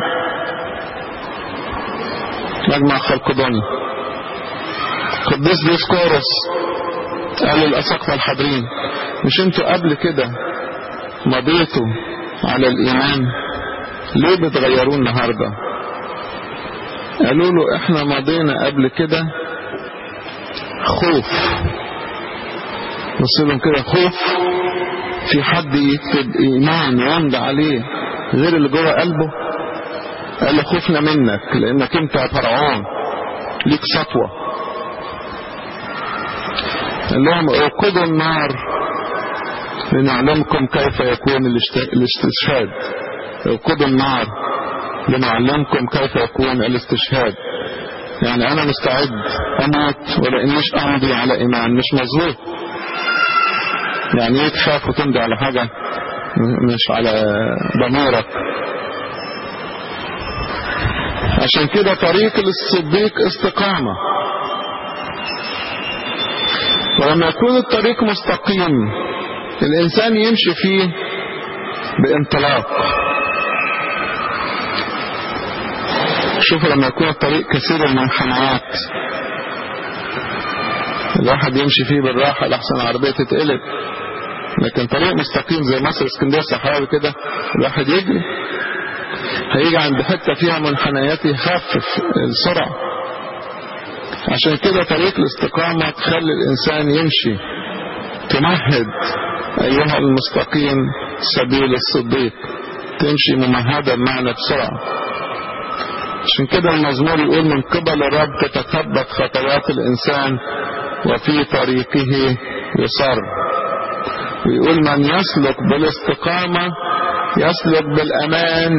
مجمع خلقدوني قديس ديسكورس قال للأساقفة الحاضرين مش انتوا قبل كده مضيتوا على الإيمان ليه بتغيروه النهاردة قالوا له احنا مضينا قبل كده خوف بص لهم كده خوف في حد يكتب ايمان يمضي عليه غير اللي جوه قلبه قال له خوفنا منك لانك انت فرعون ليك سطوه قال لهم اوقدوا النار لنعلمكم كيف يكون الاستشهاد اوقدوا النار لنعلمكم كيف يكون الاستشهاد يعني انا مستعد اموت ولا انيش امضي على ايمان مش مظبوط يعني ايه تخاف وتمضي على حاجة مش على ضميرك عشان كده طريق للصديق استقامة ولما يكون الطريق مستقيم الإنسان يمشي فيه بانطلاق شوفوا لما يكون الطريق كثير المنحنيات الواحد يمشي فيه بالراحة لحسن العربية تتقلب لكن طريق مستقيم زي مصر اسكندريه صحراوي كده الواحد يجري هيجي عند حتة فيها منحنيات يخفف السرعة عشان كده طريق الاستقامة تخلي الإنسان يمشي تمهد أيها المستقيم سبيل الصديق تمشي ممهدة بمعنى بسرعة عشان كده المزمور يقول من قبل الرب تتثبت خطوات الإنسان وفي طريقه يصر ويقول من يسلك بالاستقامة يسلك بالأمان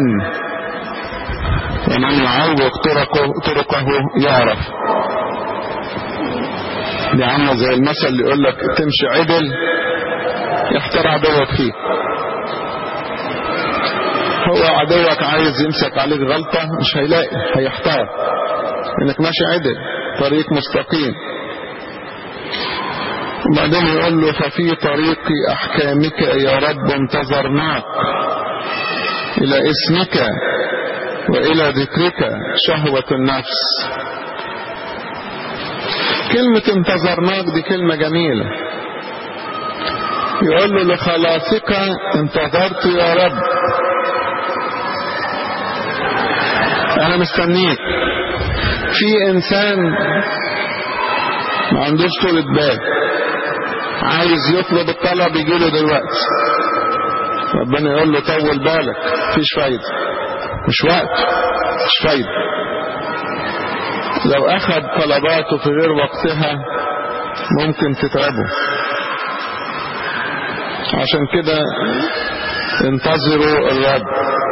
ومن يعوق طرقه, طرقه يعرف دي عاملة زي المثل اللي يقول لك تمشي عدل يحتار عدوك فيك هو عدوك عايز يمسك عليك غلطة مش هيلاقي هيحتار انك ماشي عدل طريق مستقيم وبعدين يقول له ففي طريق أحكامك يا رب انتظرناك إلى اسمك وإلى ذكرك شهوة النفس كلمة انتظرناك دي كلمة جميلة يقول له لخلاصك انتظرت يا رب أنا مستنيك في إنسان ما عندوش طولة بال عايز يطلب الطلب يجي له دلوقتي ربنا يقول له طول بالك مفيش فايدة مش وقت مش فايدة لو أخذ طلباته في غير وقتها ممكن تتعبه عشان كده انتظروا الرب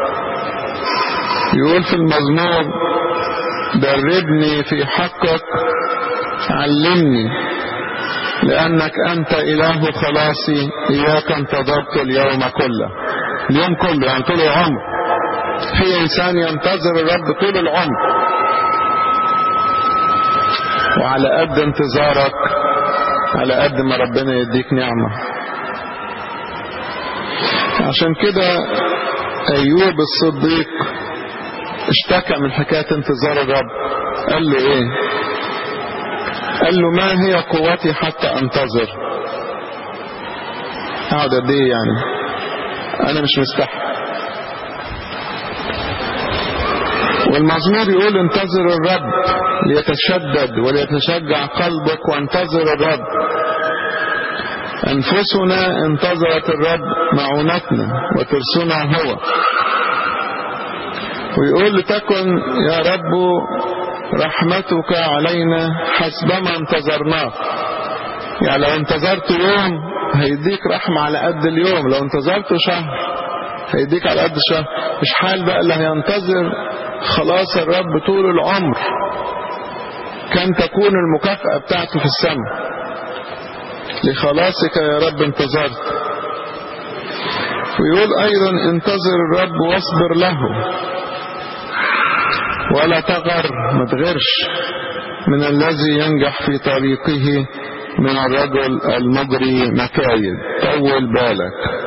يقول في المزمور دربني في حقك علمني لأنك أنت إله خلاصي إياك انتظرت اليوم كله اليوم كله يعني طول العمر في إنسان ينتظر الرب طول العمر وعلى قد انتظارك على قد ما ربنا يديك نعمة عشان كده أيوب الصديق اشتكى من حكاية انتظار الرب قال له ايه قال له ما هي قوتي حتى انتظر اقعد قد ايه يعني انا مش مستحي والمزمور يقول انتظر الرب ليتشدد وليتشجع قلبك وانتظر الرب أنفسنا انتظرت الرب معونتنا وترسنا هو ويقول لتكن يا رب رحمتك علينا حسبما انتظرناك يعني لو انتظرت يوم هيديك رحمة على قد اليوم لو انتظرت شهر هيديك على قد الشهر مش حال بقى اللي هينتظر خلاص الرب طول العمر كان تكون المكافأة بتاعته في السماء لخلاصك يا رب انتظرت ويقول أيضا انتظر الرب واصبر له ولا تغر ما تغرش من الذي ينجح في طريقه من الرجل المجري مكايد طول بالك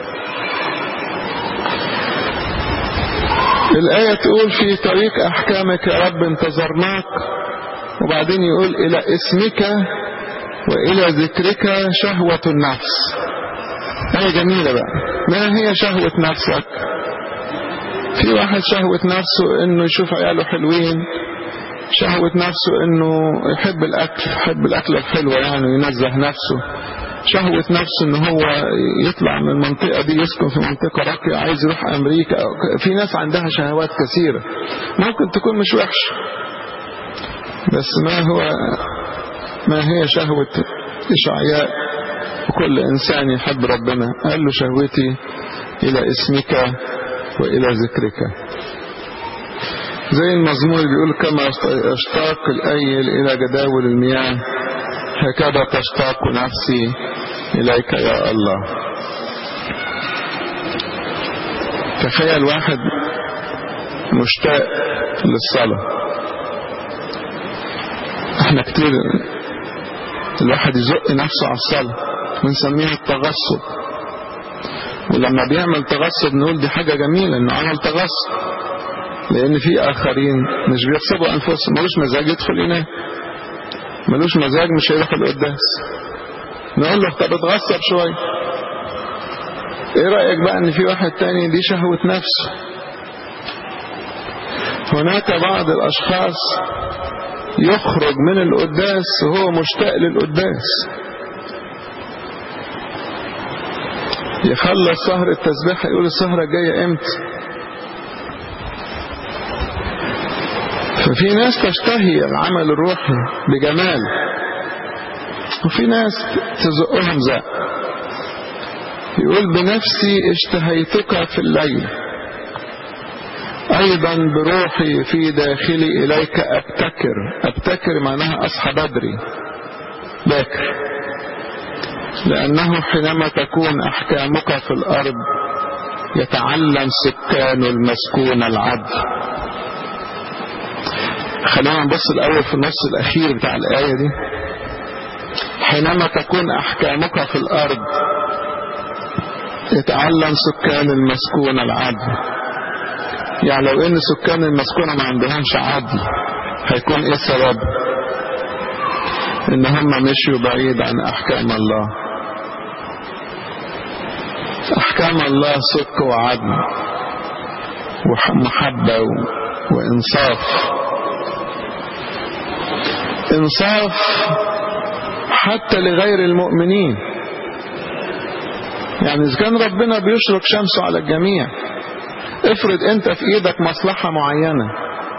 الآية تقول في طريق أحكامك يا رب انتظرناك وبعدين يقول إلى اسمك وإلى ذكرك شهوة النفس آية جميلة بقى ما هي شهوة نفسك في واحد شهوة نفسه انه يشوف عياله حلوين شهوة نفسه انه يحب الاكل يحب الاكل الحلوة يعني وينزه نفسه شهوة نفسه ان هو يطلع من المنطقة دي يسكن في منطقة راقية عايز يروح امريكا في ناس عندها شهوات كثيرة ممكن تكون مش وحشة بس ما هو ما هي شهوة إشعياء وكل إنسان يحب ربنا قال له شهوتي إلى اسمك وإلى ذكرك زي المزمور بيقول كما اشتاق الأيل إلى جداول المياه هكذا تشتاق نفسي إليك يا الله تخيل واحد مشتاق للصلاة احنا كتير الواحد يزق نفسه على الصلاة بنسميها التغصب ولما بيعمل تغصب نقول دي حاجة جميلة انه عمل تغصب لان في اخرين مش بيغصبوا انفسهم ملوش مزاج يدخل ينام ملوش مزاج مش هيروح القداس نقول له طب اتغصب شوية ايه رأيك بقى ان في واحد تاني دي شهوة نفسه هناك بعض الاشخاص يخرج من القداس وهو مشتاق للقداس يخلص سهر التسبيح يقول السهرة جاية امتى ففي ناس تشتهي العمل الروحي بجمال وفي ناس تزقهم زق يقول بنفسي اشتهيتك في الليل أيضا بروحي في داخلي إليك أبتكر أبتكر معناها أصحى بدري باكر لأنه حينما تكون أحكامك في الأرض يتعلم سكان المسكون العدل خلينا نبص الأول في النص الأخير بتاع الآية دي حينما تكون أحكامك في الأرض يتعلم سكان المسكون العدل يعني لو ان سكان المسكونة ما عندهمش عدل هيكون ايه السبب ان هم مشيوا بعيد عن احكام الله احكام الله صدق وعدل ومحبة وانصاف انصاف حتى لغير المؤمنين يعني اذا كان ربنا بيشرق شمسه على الجميع افرض انت في ايدك مصلحة معينة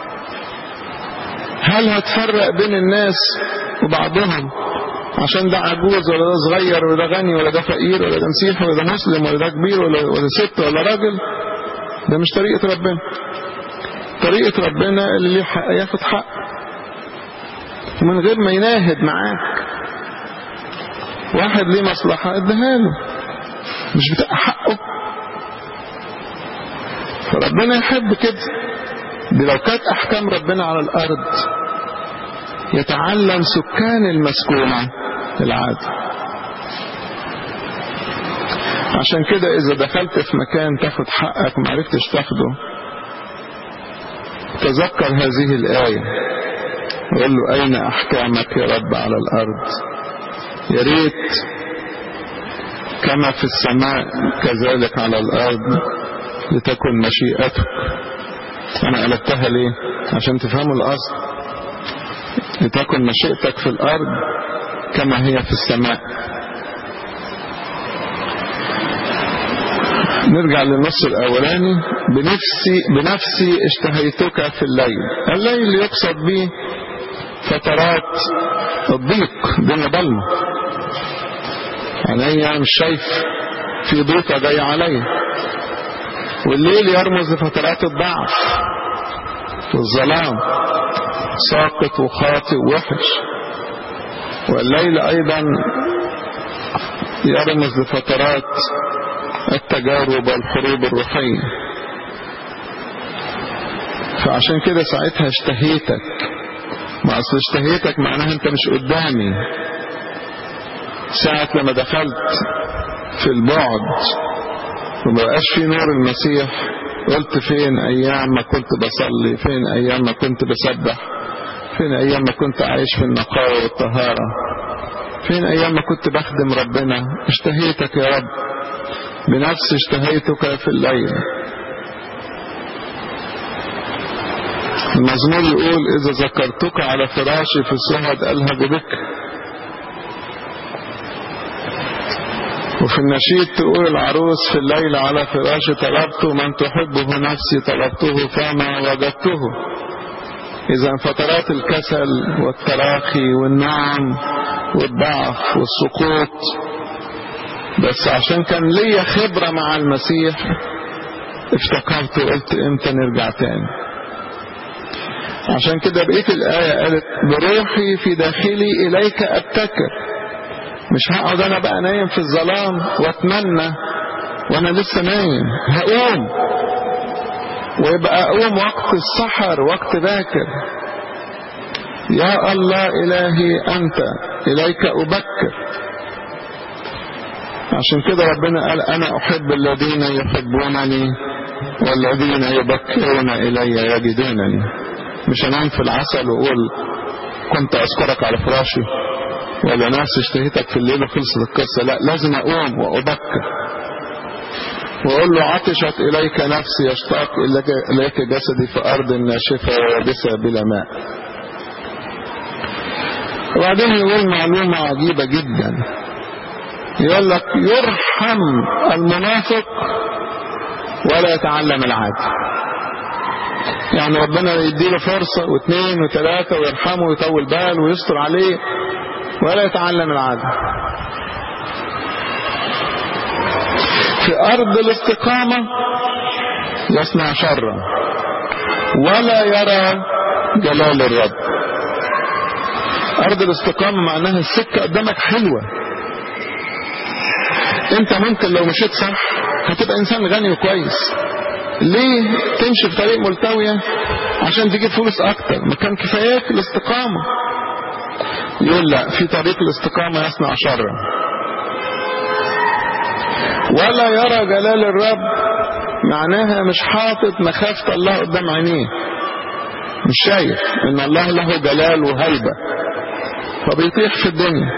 هل هتفرق بين الناس وبعضهم عشان ده عجوز ولا ده صغير ولا ده غني ولا ده فقير ولا ده مسيحي ولا ده مسلم ولا ده كبير ولا, ولا ست ولا راجل ده مش طريقة ربنا طريقة ربنا اللي ليه حق ياخد حق ومن غير ما يناهد معاك واحد ليه مصلحة اديها له مش بتاع حقه فربنا يحب كده دي لو كانت أحكام ربنا على الأرض يتعلم سكان المسكونة العادة عشان كده إذا دخلت في مكان تاخد حقك وما عرفتش تاخده تذكر هذه الآية وقول له أين أحكامك يا رب على الأرض يا ريت كما في السماء كذلك على الأرض لتكن مشيئتك انا قلبتها ليه عشان تفهموا الاصل لتكن مشيئتك في الارض كما هي في السماء نرجع للنص الاولاني بنفسي بنفسي اشتهيتك في الليل الليل يقصد به فترات الضيق بين ضلمه عينيا مش شايف في ضيقه جايه عليا والليل يرمز لفترات الضعف والظلام ساقط وخاطئ وحش والليل ايضا يرمز لفترات التجارب والحروب الروحية فعشان كده ساعتها اشتهيتك ما اصل اشتهيتك معناها انت مش قدامي ساعة لما دخلت في البعد وما بقاش في نور المسيح قلت فين ايام ما كنت بصلي فين ايام ما كنت بسبح فين ايام ما كنت عايش في النقاوة والطهارة فين ايام ما كنت بخدم ربنا اشتهيتك يا رب بنفسي اشتهيتك في الليل المزمور يقول اذا ذكرتك على فراشي في السهد الهج بك وفي النشيد تقول العروس في الليل على فراشي طلبت من تحبه نفسي طلبته فما وجدته إذا فترات الكسل والتراخي والنعم والضعف والسقوط بس عشان كان ليا خبرة مع المسيح افتكرت وقلت امتى نرجع تاني عشان كده بقيت الآية قالت بروحي في داخلي إليك أبتكر مش هقعد أنا بقى نايم في الظلام وأتمنى وأنا لسه نايم هقوم ويبقى أقوم وقت السحر وقت باكر يا الله إلهي أنت إليك أبكر عشان كده ربنا قال أنا أحب الذين يحبونني والذين يبكرون إلي يجدونني مش أنام في العسل وأقول كنت أذكرك على فراشي ولا ناس اشتهيتك في الليل وخلصت القصة لا لازم أقوم وأبكر وأقول له عطشت إليك نفسي يشتاق إليك جسدي في أرض ناشفة ويابسة بلا ماء وبعدين يقول معلومة عجيبة جدا يقول لك يرحم المنافق ولا يتعلم العادي يعني ربنا يديله فرصة واثنين وثلاثة ويرحمه ويطول بال ويستر عليه ولا يتعلم العادي في أرض الاستقامة يصنع شرا ولا يرى جلال الرب أرض الاستقامة معناها السكة قدامك حلوة انت ممكن لو مشيت صح هتبقى انسان غني وكويس ليه تمشي في طريق ملتوية عشان تجيب فلوس اكتر ما كان كفاياك الاستقامة يقول لا في طريق الاستقامة يصنع شرا ولا يرى جلال الرب معناها مش حاطط مخافة الله قدام عينيه مش شايف ان الله له جلال وهيبة فبيطيح في الدنيا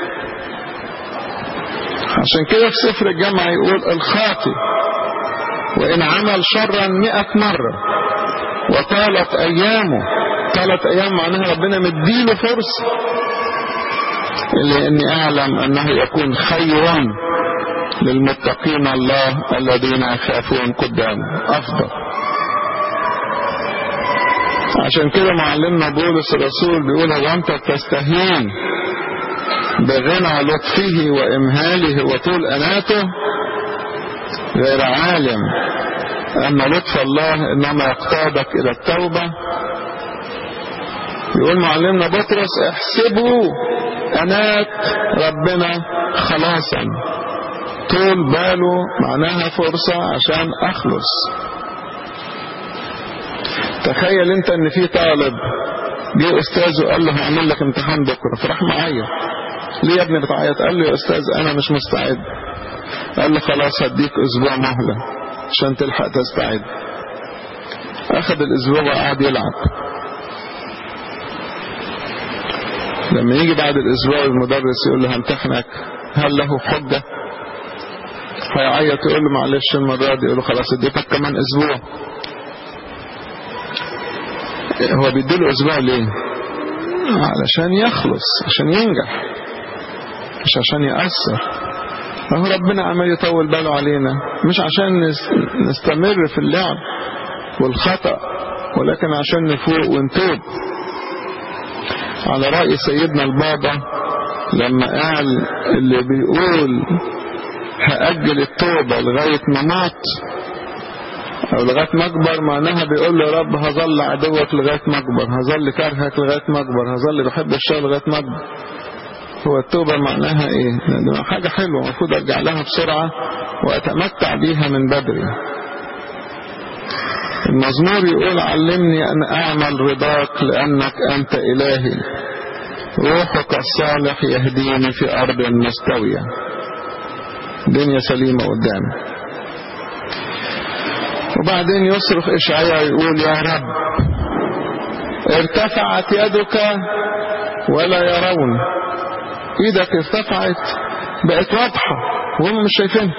عشان كده في سفر الجامعة يقول الخاطئ وإن عمل شرا مئة مرة وطالت أيامه طالت أيام معناها ربنا مديله فرصة لأني أعلم أنه يكون خيرا للمتقين الله الذين يخافون قدامه أفضل عشان كده معلمنا بولس الرسول بيقول هو أنت تستهين بغنى لطفه وإمهاله وطول أناته غير عالم أن لطف الله إنما يقتادك إلى التوبة يقول معلمنا بطرس احسبوا أنات ربنا خلاصا طول باله معناها فرصة عشان أخلص تخيل انت ان في طالب جه استاذه قال له هعمل لك امتحان بكره فراح معايا ليه يا ابني بتعيط قال له يا استاذ انا مش مستعد قال له خلاص هديك اسبوع مهله عشان تلحق تستعد اخذ الاسبوع وقعد يلعب لما يجي بعد الاسبوع المدرس يقول له همتحنك هل له حجه هيعيط يقول له معلش المره دي يقول له خلاص اديتك كمان اسبوع هو بيديله اسبوع ليه علشان يخلص عشان ينجح مش عشان يأثر فهو ربنا عمال يطول باله علينا مش عشان نستمر في اللعب والخطأ ولكن عشان نفوق ونتوب على رأي سيدنا البابا لما قال اللي بيقول هأجل التوبة لغاية ما مات أو لغاية ما أكبر معناها بيقول له يا رب هظل عدوك لغاية ما أكبر هظل كارهك لغاية ما أكبر هظل بحب الشر لغاية ما أكبر هو التوبة معناها إيه؟ دي حاجة حلوة المفروض أرجع لها بسرعة وأتمتع بيها من بدري المزمور يقول علمني أن أعمل رضاك لأنك أنت إلهي روحك الصالح يهديني في أرض مستوية دنيا سليمة قدامي وبعدين يصرخ إشعياء يقول يا رب ارتفعت يدك ولا يرون ايدك ارتفعت بقت واضحة وهم مش شايفينها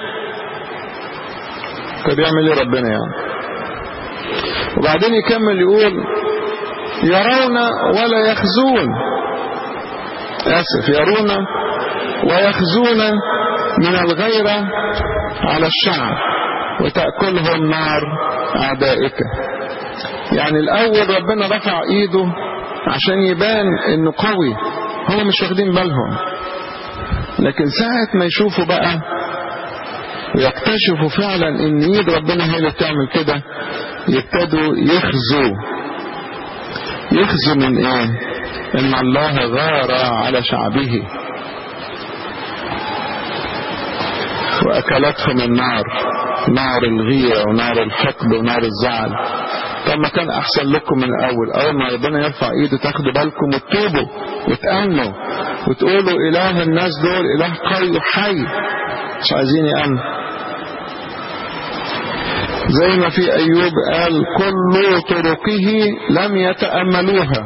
طب يعمل ايه ربنا يعني وبعدين يكمل يقول يرون ولا يخزون آسف يرون ويخزون من الغيرة على الشعب وتأكلهم نار أعدائك يعني الأول ربنا رفع إيده عشان يبان إنه قوي هم مش واخدين بالهم لكن ساعة ما يشوفوا بقى ويكتشفوا فعلا ان ايد ربنا هي اللي بتعمل كده يبتدوا يخزوا يخزوا من ايه ان الله غار على شعبه واكلتهم النار نار الغيرة ونار الحقد ونار الزعل طب ما كان احسن لكم من الاول اول ما ربنا يرفع ايده تاخدوا بالكم وتتوبوا وتامنوا وتقولوا اله الناس دول اله قوي وحي مش عايزين يامن زي ما في ايوب قال كل طرقه لم يتاملوها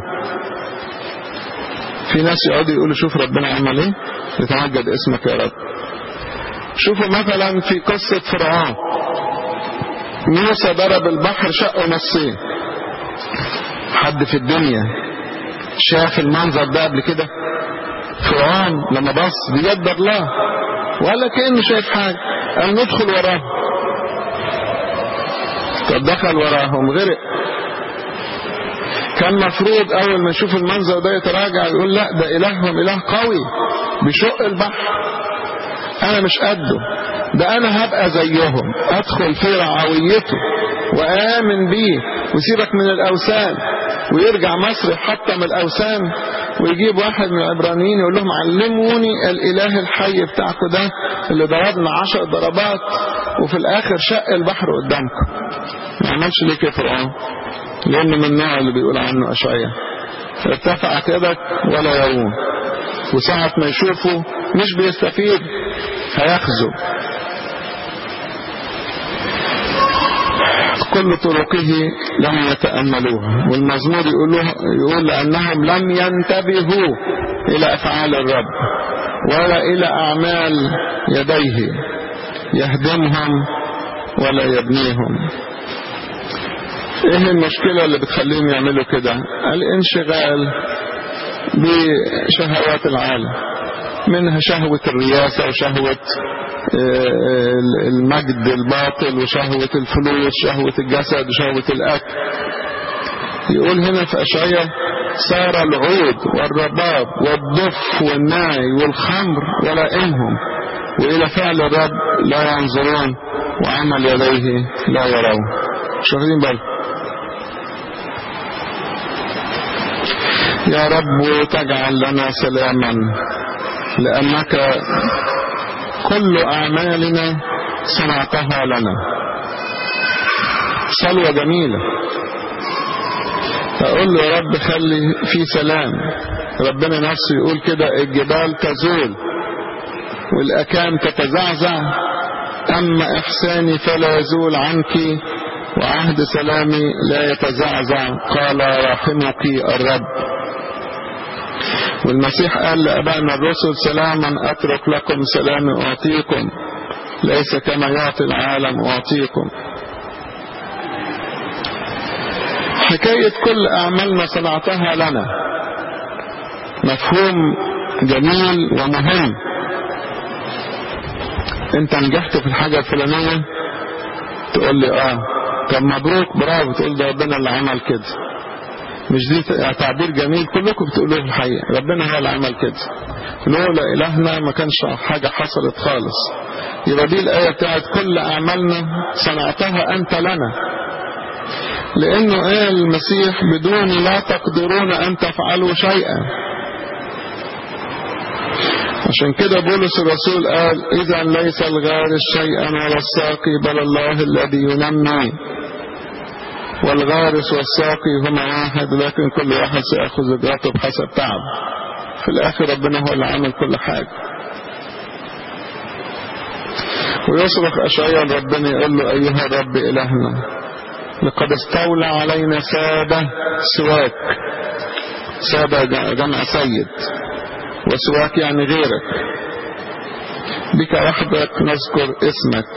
في ناس يقعدوا يقولوا شوف ربنا عمل ايه يتمجد اسمك يا رب شوفوا مثلا في قصة فرعون موسى ضرب البحر شقه نصين حد في الدنيا شاف المنظر ده قبل كده فرعون لما بص بيد الله ولا كأنه شايف حاجة قال ندخل وراه طب دخل وراهم غرق كان مفروض اول ما يشوف المنظر ده يتراجع يقول لا ده الههم اله قوي بيشق البحر انا مش قده ده انا هبقى زيهم ادخل في رعويته وامن بيه وسيبك من الاوثان ويرجع مصر يحطم الاوثان ويجيب واحد من العبرانيين يقول لهم علموني الاله الحي بتاعكم ده اللي ضربنا عشر ضربات وفي الاخر شق البحر قدامكم ما عملش ليه كده فرعون لانه من النوع اللي بيقول عنه اشعياء ارتفعت يدك ولا يرون وساعة ما يشوفوا مش بيستفيد هيخزو كل طرقه لم يتأملوها والمزمور يقول, له يقول لأنهم لم ينتبهوا إلى أفعال الرب ولا إلى أعمال يديه يهدمهم ولا يبنيهم ايه المشكلة اللي بتخليهم يعملوا كده الانشغال بشهوات العالم منها شهوة الرياسة وشهوة المجد الباطل وشهوة الفلوس شهوة الجسد وشهوة الأكل يقول هنا في أشعية صار العود والرباب والضف والناي والخمر ولائمهم وإلى فعل الرب لا ينظرون وعمل يديه لا يرون مش واخدين بالكم يا رب تجعل لنا سلاما لأنك كل أعمالنا صنعتها لنا صلوة جميلة أقول له يا رب خلي في سلام ربنا نفسه يقول كده الجبال تزول والأكام تتزعزع أما إحساني فلا يزول عنك وعهد سلامي لا يتزعزع قال رحمك الرب والمسيح قال لأبائنا الرسل سلاما أترك لكم سلام أعطيكم ليس كما يعطي العالم أعطيكم حكاية كل أعمالنا صنعتها لنا مفهوم جميل ومهم انت نجحت في الحاجة الفلانية تقول لي اه طب مبروك برافو تقول ده ربنا اللي عمل كده مش دي تعبير جميل كلكم بتقولوه في الحقيقة ربنا هو اللي عمل كده لولا إلهنا ما كانش حاجة حصلت خالص يبقى دي الآية بتاعت كل أعمالنا صنعتها أنت لنا لأنه قال المسيح بدون لا تقدرون أن تفعلوا شيئا عشان كده بولس الرسول قال إذا ليس الغارس شيئا ولا الساقي بل الله الذي ينمي والغارس والساقي هما واحد لكن كل واحد سيأخذ اجرته بحسب تعب في الآخر ربنا هو اللي عمل كل حاجة ويصرخ أشعيا ربنا يقول له أيها الرب إلهنا لقد استولى علينا سادة سواك سادة جمع سيد وسواك يعني غيرك بك وحدك نذكر اسمك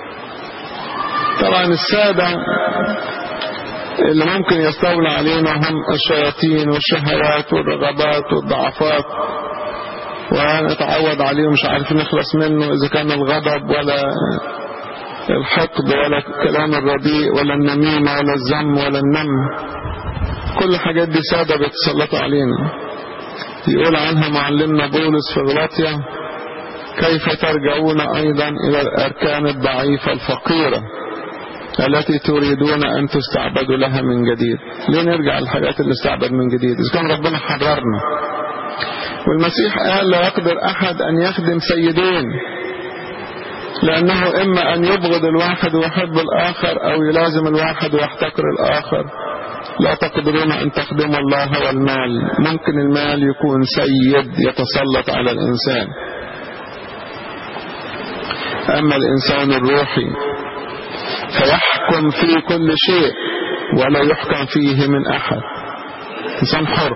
طبعا السادة اللي ممكن يستولى علينا هم الشياطين والشهوات والرغبات والضعفات ونتعود عليه مش عارفين نخلص منه إذا كان الغضب ولا الحقد ولا الكلام الرديء ولا النميمة ولا الذم ولا النم كل الحاجات دي سادة بتسلطوا علينا يقول عنها معلمنا بولس في غلاطيا كيف ترجعون أيضا إلى الأركان الضعيفة الفقيرة التي تريدون أن تستعبدوا لها من جديد ليه نرجع للحاجات اللي استعبد من جديد إذا كان ربنا حررنا والمسيح قال لا يقدر أحد أن يخدم سيدين لأنه إما أن يبغض الواحد ويحب الآخر أو يلازم الواحد ويحتقر الآخر لا تقدرون أن تخدموا الله والمال ممكن المال يكون سيد يتسلط على الإنسان أما الإنسان الروحي فيحكم في كل شيء ولا يحكم فيه من أحد إنسان حر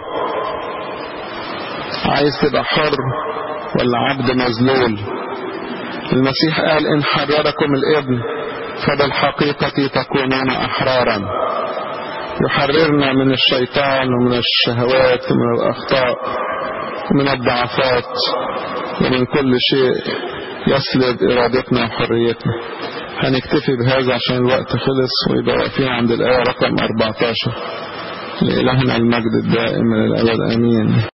عايز تبقى حر ولا عبد مذلول المسيح قال إن حرركم الابن فبالحقيقة تكونون أحرارا يحررنا من الشيطان ومن الشهوات ومن الأخطاء ومن الضعفات ومن كل شيء يسلب إرادتنا وحريتنا هنكتفي بهذا عشان الوقت خلص ويبقى واقفين عند الآية رقم 14 لإلهنا المجد الدائم من الأبد آمين